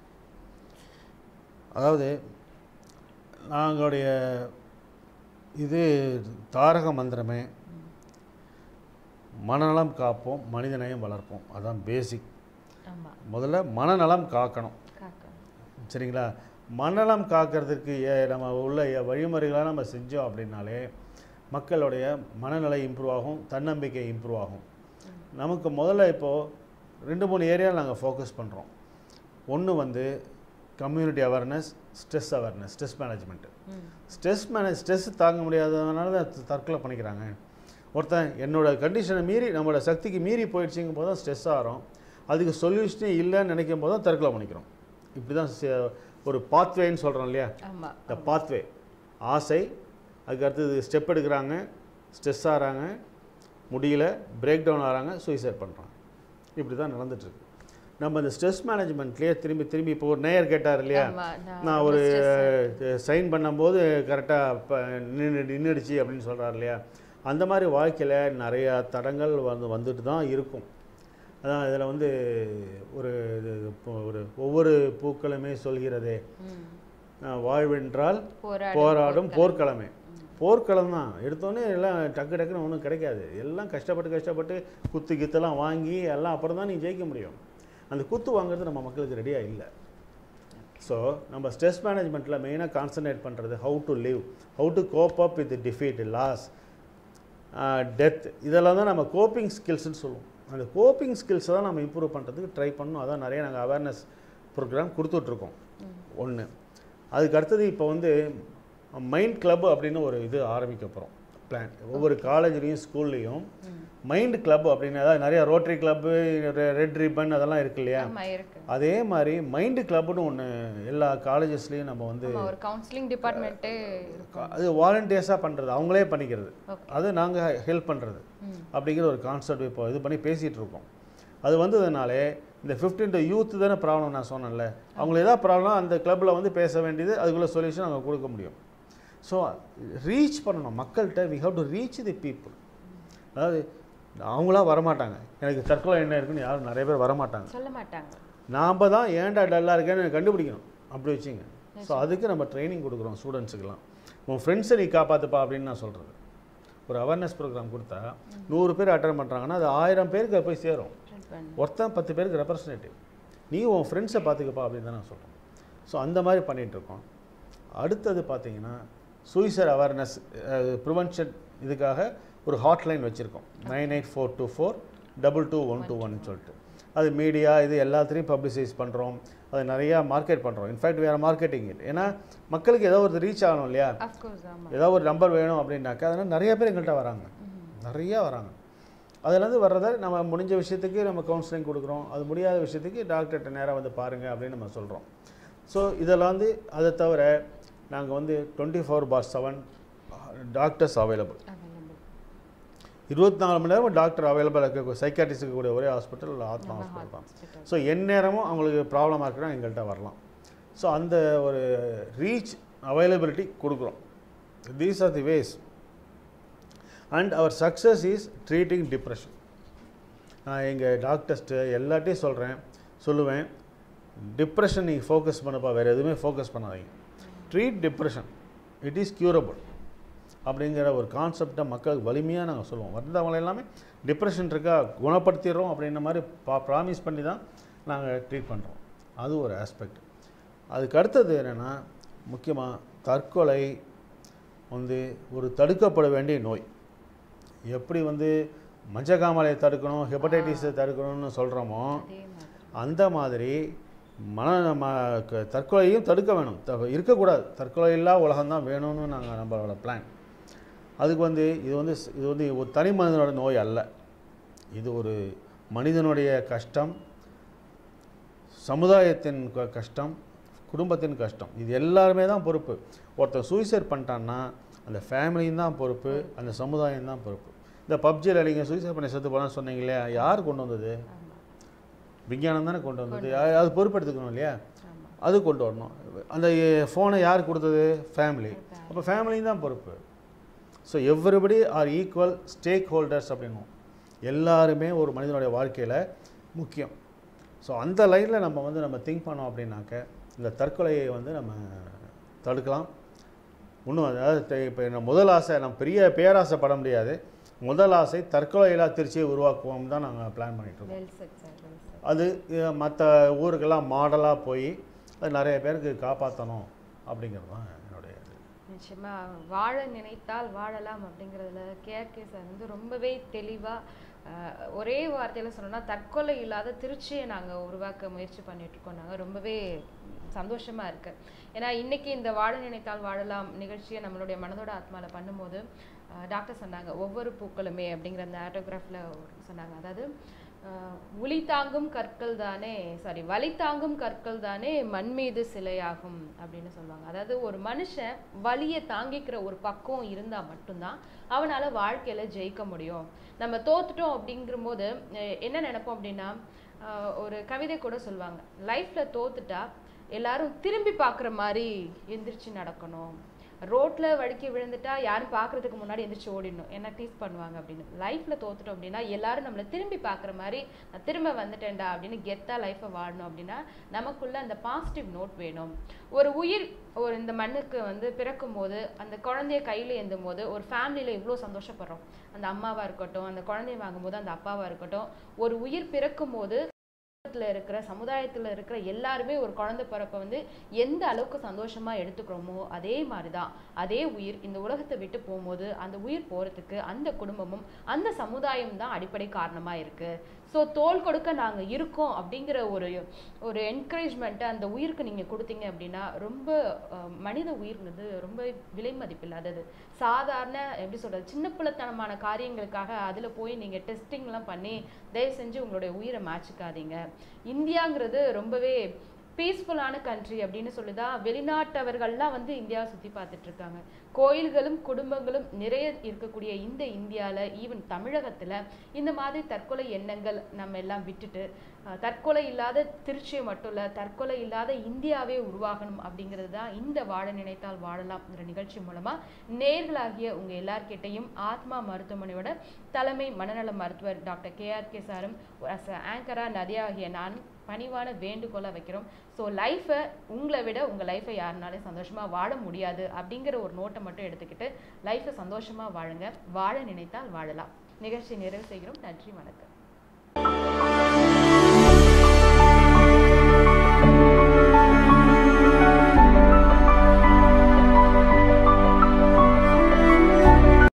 அதாவது நாங்களுடைய இது தாரக மந்திரமே மனநலம் காப்போம் மனிதநேயம் வளர்ப்போம் அதான் பேசிக் ஆமா முதல்ல மனநலம் காக்கணும் காக்கா சரிங்களா மனநலம் காக்கிறதுக்கு ஏ- நம்ம உள்ள ஏ- வழிமுறைகளாக நம்ம செஞ்சோம் அப்படின்னாலே மக்களுடைய மனநிலை இம்ப்ரூவ் ஆகும் தன்னம்பிக்கை இம்ப்ரூவ் ஆகும் நமக்கு முதல்ல இப்போது ரெண்டு மூணு ஏரியாவில் நாங்கள் ஃபோக்கஸ் பண்ணுறோம் ஒன்று வந்து community awareness stress awareness stress management hmm stress manage stress தாங்க முடியாததுனால தான் த- தற்கொலை பண்ணிக்கிறாங்க ஒருத்தன் என்னோட கண்டிஷனை மீறி நம்மளோட சக்திக்கு மீறி போயிடுச்சுங்கும் போது தான் ஸ்ட்ரெஸ் ஆகிறோம் அதுக்கு சொல்யூஷனே இல்லைன்னு நினைக்கும் போது தான் தற்கொலை பண்ணிக்கிறோம் இப்படி தான் ச- ஒரு பாத்வேன்னு சொல்கிறோம் இல்லையா ஆமா இந்த பாத்வே ஆசை அதுக்கு அடுத்தது ஸ்டெப் எடுக்கிறாங்க ஸ்ட்ரெஸ் ஆகிறாங்க முடியல பிரேக் டவுன் ஆகிறாங்க சூசைட் பண்ணுறாங்க இப்படி தான் நடந்துட்டுருக்கு நம்ம இந்த ஸ்ட்ரெஸ் மேனேஜ்மெண்ட்லேயே திரும்பி திரும்பி இப்போ ஒரு நேயர் கேட்டார் இல்லையா ஆமா, நான் நான் ரொம்ப ஒரு stress சைன் பண்ணும்போது கரெக்டாக இப்போ நின்று நின்றுடுச்சு அப்படின்னு சொல்கிறார் இல்லையா அந்த மாதிரி வாழ்க்கையில் நிறையா தடங்கள் வந்து வந்துட்டு தான் இருக்கும் அதான் இதில் வந்து ஒரு இது இப்போ ஒரு ஒவ்வொரு பூக்களுமே சொல்கிறதே ம். அஹ், வாழ்வென்றால் போராடும் போராடும் போர்க்களமே போர்க்களம் தான் எடுத்தோடனே எல்லாம் டக்கு டக்குன்னு ஒன்றும் கிடைக்காது எல்லாம் கஷ்டப்பட்டு கஷ்டப்பட்டு குத்து கித்தெல்லாம் வாங்கி எல்லாம் அப்புறம் தான் நீ ஜெயிக்க முடியும் அந்த குத்து வாங்குறது நம்ம மக்களுக்கு ரெடியாக இல்லை ஸோ நம்ம ஸ்ட்ரெஸ் மேனேஜ்மெண்ட்டில் மெயினாக கான்சன்ட்ரேட் பண்ணுறது how to live how to cope up with defeat loss death இதெல்லாம் தான் நம்ம கோப்பிங் ஸ்கில்ஸ்னு சொல்லுவோம் அந்த கோப்பிங் ஸ்கில்ஸை தான் நம்ம இம்ப்ரூவ் பண்ணுறதுக்கு ட்ரை பண்ணணும் அதான் நிறைய நாங்கள் அவேர்னஸ் ப்ரோக்ராம் கொடுத்துட்ருக்கோம் ஒன்று அதுக்கு அடுத்தது இப்போ வந்து மைண்ட் கிளப் அப்படின்னு ஒரு இது ஆரம்பிக்க போகிறோம் பிளான் ஒவ்வொரு காலேஜ்லேயும் ஸ்கூல்லேயும் மைண்ட் கிளப் அப்படின்னு அதாவது நிறைய ரோட்டரி கிளப்பு ரெட் ரிப்பன் அதெல்லாம் இருக்கு இல்லையா ஆமா இருக்கு அதே மாதிரி மைண்டு கிளப்னு ஒன்று எல்லா காலேஜஸ்லேயும் நம்ம வந்து ஆமா ஒரு கவுன்சிலிங் டிபார்ட்மெண்ட்டே அது வாலண்டியர்ஸாக பண்ணுறது அவங்களே பண்ணிக்கிறது Okay. அது நாங்கள் ஹெல்ப் பண்ணுறது ம். அப்படிங்கிற ஒரு கான்செப்ட் இப்போ இது பண்ணி பேசிகிட்டு இருக்கோம் அது வந்ததுனாலே இந்த ஃபிஃப்டீன் டு யூத் தானே ப்ராப்ளம் நான் சொன்னேன்ல அவங்களுக்கு ஏதாவது ப்ராப்ளம் அந்த கிளப்பில் வந்து பேச வேண்டியது அதுக்குள்ள சொல்யூஷன் அவங்க கொடுக்க முடியும் ஸோ ரீச் பண்ணணும் மக்கள்கிட்ட we have to reach the people அதாவது அவங்களா வரமாட்டாங்க எனக்கு தற்கொலை என்ன இருக்குன்னு யாரும் நிறைய பேர் வரமாட்டாங்க சொல்ல மாட்டாங்க நாம் தான் ஏன்டா டல்லாக இருக்கேன்னு கண்டுபிடிக்கணும் அப்படி வச்சுங்க ஸோ அதுக்கு நம்ம ட்ரைனிங் கொடுக்குறோம் ஸ்டூடெண்ட்ஸுக்கெல்லாம் உன் ஃப்ரெண்ட்ஸை நீ காப்பாற்றுப்பா அப்படின்னு நான் சொல்கிறது ஒரு அவேர்னஸ் ப்ரோக்ராம் கொடுத்தா நூறு பேர் அட்டன் பண்ணுறாங்கன்னா அது ஆயிரம் பேருக்கு அது போய் சேரும் Try பண்ணு. ஒருத்தன் பத்து பேருக்கு ரெப்ரசன்டேட்டிவ் நீ உன் ஃப்ரெண்ட்ஸை பார்த்துக்கப்பா அப்படின்னு தான் நான் சொல்கிறேன் ஸோ அந்த மாதிரி பண்ணிட்டு இருக்கோம் அடுத்தது பார்த்தீங்கன்னா சூசைட் அவேர்னஸ் ப்ரிவென்ஷன் இதுக்காக ஒரு ஹாட்லைன் வச்சுருக்கோம் nine eight four two four double two one two ஒன்னு சொல்லிட்டு அது மீடியா இது எல்லாத்துலேயும் பப்ளிசைஸ் பண்ணுறோம் அது நிறையா மார்க்கெட் பண்ணுறோம் இன்ஃபேக்ட் வேறு மார்க்கெட்டிங் இட் ஏன்னா மக்களுக்கு ஏதோ ஒரு ரீச் ஆகணும் இல்லையா Of course, ஆமா ஏதாவது ஒரு நம்பர் வேணும் அப்படின்னாக்கா அதனால் நிறைய பேர் எங்கள்கிட்ட வராங்க நிறையா வராங்க அதுலேருந்து வர்றதை நம்ம முடிஞ்ச விஷயத்துக்கு நம்ம கவுன்சிலிங் கொடுக்குறோம் அது முடியாத விஷயத்துக்கு டாக்டர்கிட்ட நேராக வந்து பாருங்கள் அப்படின்னு நம்ம சொல்கிறோம் ஸோ இதெல்லாம் வந்து அதை தவிர நாங்கள் வந்து twenty four by seven doctors available Available. இருபத்தி நாலு மணி நேரம் டாக்டர் அவைலபிள் இருக்க சைக்காட்டிஸ்ட் இருக்கக்கூடிய ஒரே ஹாஸ்பிட்டல் ஆத்மா ஹாஸ்பிட்டல் தான் Hospital. ஸோ எந்நேரமும் அவங்களுக்கு ப்ராப்ளமாக இருக்குன்னா எங்கள்கிட்ட வரலாம் ஸோ அந்த ஒரு ரீச் அவைலபிலிட்டி கொடுக்குறோம் these are the ways and our success is treating depression நான் எங்கள் டாக்டர்ஸ்ட்டு எல்லாட்டையும் சொல்கிறேன் சொல்லுவேன் டிப்ரெஷன் நீங்கள் ஃபோக்கஸ் பண்ணப்பா வேறு எதுவுமே ஃபோக்கஸ் பண்ணாதீங்க treat depression it is curable அப்படிங்கிற ஒரு கான்செப்டை மக்களுக்கு வலிமையாக நாங்கள் சொல்லுவோம் வந்தவங்களை எல்லாமே டிப்ரெஷன் இருக்கா குணப்படுத்திடுறோம் அப்படின்ற மாதிரி பா ப்ராமிஸ் பண்ணி தான் நாங்கள் ட்ரீட் பண்ணுறோம் அது ஒரு ஆஸ்பெக்ட் அதுக்கு அடுத்தது என்னென்னா முக்கியமாக தற்கொலை வந்து ஒரு தடுக்கப்பட வேண்டிய நோய் எப்படி வந்து மஞ்சக்காமலையை தடுக்கணும் ஹெப்படைட்டிஸை தடுக்கணும்னு சொல்கிறோமோ அதே மாதிரி அந்த மாதிரி மன ம க- தற்கொலையும் தடுக்க வேணும் த இருக்கக்கூடாது தற்கொலை இல்லா உலகம்தான் வேணும்னு நாங்கள் நம்மளோட பிளான் அதுக்கு வந்து இது வந்து ஸ்- இது வந்து ஒரு தனி மனிதனோட நோய் அல்ல இது ஒரு மனிதனுடைய கஷ்டம் சமுதாயத்தின் க- கஷ்டம் குடும்பத்தின் கஷ்டம் இது எல்லாருமே தான் பொறுப்பு ஒருத்தன் சூசைட் பண்ணிட்டான்னா அந்த ஃபேமிலியும் தான் பொறுப்பு அந்த சமுதாயம் தான் பொறுப்பு இந்த பப்ஜியில் நீங்கள் சூசைட் பண்ணி செத்து போனான்னு சொன்னீங்க இல்லையா யார் கொண்டு வந்தது ஆமா விஞ்ஞானம் தானே கொண்டு வந்தது யா- அது பொறுப்பெடுத்துக்கணும் இல்லையா ஆமா அது கொண்டு வரணும் அந்த ஃபோனை யார் கொடுத்தது ஃபேமிலி அப்போ ஃபேமிலியும் தான் பொறுப்பு so everybody are equal stakeholders அப்படின்னும் எல்லாருமே ஒரு மனிதனுடைய வாழ்க்கையில் முக்கியம் ஸோ அந்த லைனில் நம்ம வந்து நம்ம திங்க் பண்ணோம் அப்படின்னாக்க இந்த தற்கொலையை வந்து நம்ம தடுக்கலாம் இன்னும் அதாவது இப்போ என்ன முதல் ஆசை நம்ம பெரிய பேராசைப்பட முடியாது முதல் ஆசை தற்கொலையில்லா திருச்சியை உருவாக்குவோம் தான் நாங்கள் பிளான் பண்ணிட்டு இருக்கோம் well said sir well said அது மற்ற ஊருக்கெல்லாம் மாடலாக போய் அது நிறைய பேருக்கு காப்பாற்றணும் அப்படிங்கிறது தான் என்னுடைய இது நிச்சயமா வாழ நினைத்தால் வாழலாம் அப்படிங்கிறதுல கேஆர்கே சார் வந்து ரொம்பவே தெளிவாக ஒரே வார்த்தையில் சொல்லணும்னா தற்கொலை இல்லாத திருச்சியை நாங்கள் உருவாக்க முயற்சி பண்ணிட்டு இருக்கோம் நாங்கள் ரொம்பவே சந்தோஷமா இருக்கு ஏன்னா இன்னைக்கு இந்த வாழ நினைத்தால் வாழலாம் நிகழ்ச்சியை நம்மளுடைய மனதோட ஆத்மாவில் பண்ணும்போது அஹ், டாக்டர் சொன்னாங்க ஒவ்வொரு பூக்களுமே அப்படிங்கிற அந்த ஆட்டோகிராஃபில் சொன்னாங்க அதாவது அஹ், உளி தாங்கும் கற்கள் தானே சாரி வலி தாங்கும் கற்கள் தானே மண் மீது சிலையாகும் அப்படின்னு சொல்லுவாங்க அதாவது ஒரு மனுஷன் வலியை தாங்கிக்கிற ஒரு பக்குவம் இருந்தா மட்டும்தான் அவனால வாழ்க்கையில ஜெயிக்க முடியும் நம்ம தோத்துட்டோம் அப்படிங்கிற போது அஹ், என்ன நினைப்போம் அப்படின்னா ஆஹ் ஒரு கவிதை கூட சொல்லுவாங்க லைஃப்ல தோத்துட்டா எல்லாரும் திரும்பி பார்க்குற மாதிரி எந்திரிச்சு நடக்கணும் ரோட்ல வழுக்கி விழுந்துட்டா யாரும் பார்க்கறதுக்கு முன்னாடி எந்திரிச்சு ஓடிடணும் என்ன டீஸ் பண்ணுவாங்க அப்படின்னு லைஃப்ல தோத்துட்டோம் அப்படின்னா எல்லாரும் நம்மளை திரும்பி பார்க்குற மாதிரி நான் திரும்ப வந்துட்டேன்டா அப்படின்னு கெத்தா லைஃப்பை வாழணும் அப்படின்னா நமக்குள்ள அந்த பாசிட்டிவ் நோட் வேணும் ஒரு உயிர் ஒரு இந்த மண்ணுக்கு வந்து பிறக்கும் போது அந்த குழந்தைய கையில் ஏந்தும் போது ஒரு ஃபேமிலியில் இவ்வளோ சந்தோஷப்படுறோம் அந்த அம்மாவா இருக்கட்டும் அந்த குழந்தைய வாங்கும்போது அந்த அப்பாவா இருக்கட்டும் ஒரு உயிர் பிறக்கும் போது சமூகத்துல இருக்கிற சமுதாயத்துல இருக்கிற எல்லாருமே ஒரு குழந்தை பிறப்ப வந்து எந்த அளவுக்கு சந்தோஷமா எடுத்துக்கிறோமோ அதே மாதிரிதான் அதே உயிர் இந்த உலகத்தை விட்டு போகும்போது அந்த உயிர் போறதுக்கு அந்த குடும்பமும் அந்த சமுதாயம் தான் அடிப்படை காரணமா இருக்கு ஸோ தோல் கொடுக்க நாங்க இருக்கோம் அப்படிங்கிற ஒரு ஒரு என்கரேஜ்மெண்ட்டை அந்த உயிருக்கு நீங்க கொடுத்தீங்க அப்படின்னா ரொம்ப அஹ், மனித உயிர்ங்கிறது ரொம்ப விலை மதிப்பில்லாதது சாதாரண எப்படி சொல்றது சின்ன பிள்ளைத்தனமான காரியங்களுக்காக அதுல போய் நீங்க டெஸ்டிங்லாம் பண்ணி தயவு செஞ்சு உங்களுடைய உயிரை மாச்சிக்காதீங்க இந்தியாங்கிறது ரொம்பவே பீஸ்ஃபுல்லான கண்ட்ரி அப்படின்னு சொல்லி தான் வெளிநாட்டவர்கள்லாம் வந்து இந்தியாவை சுற்றி பார்த்துட்டு இருக்காங்க கோயில்களும் குடும்பங்களும் நிறைய இருக்கக்கூடிய இந்த இந்தியாவில் ஈவன் தமிழகத்தில் இந்த மாதிரி தற்கொலை எண்ணங்கள் நம்ம எல்லாம் விட்டுட்டு அஹ், தற்கொலை இல்லாத திருச்சியை மட்டும் இல்லை தற்கொலை இல்லாத இந்தியாவே உருவாகணும் அப்படிங்கிறது தான் இந்த வாழ நினைத்தால் வாழலாம்ங்கிற நிகழ்ச்சி மூலமாக நேர்களாகிய உங்கள் எல்லார்கிட்டையும் ஆத்மா மருத்துவமனையோட தலைமை மனநல மருத்துவர் டாக்டர் கேஆர்கே சாரும் அஸ் ஆங்கரா நதியா ஆகிய நானும் பணிவான வேண்டுகோளை வைக்கிறோம் ஸோ லைஃப்பை உங்களை விட உங்கள் லைஃப்பை யாருனாலையும் சந்தோஷமாக வாழ முடியாது அப்படிங்கிற ஒரு நோட்டை மட்டும் எடுத்துக்கிட்டு லைஃப்பை சந்தோஷமாக வாழுங்க வாழ நினைத்தால் வாழலாம் நிகழ்ச்சி நிறைவு செய்கிறோம் நன்றி வணக்கம்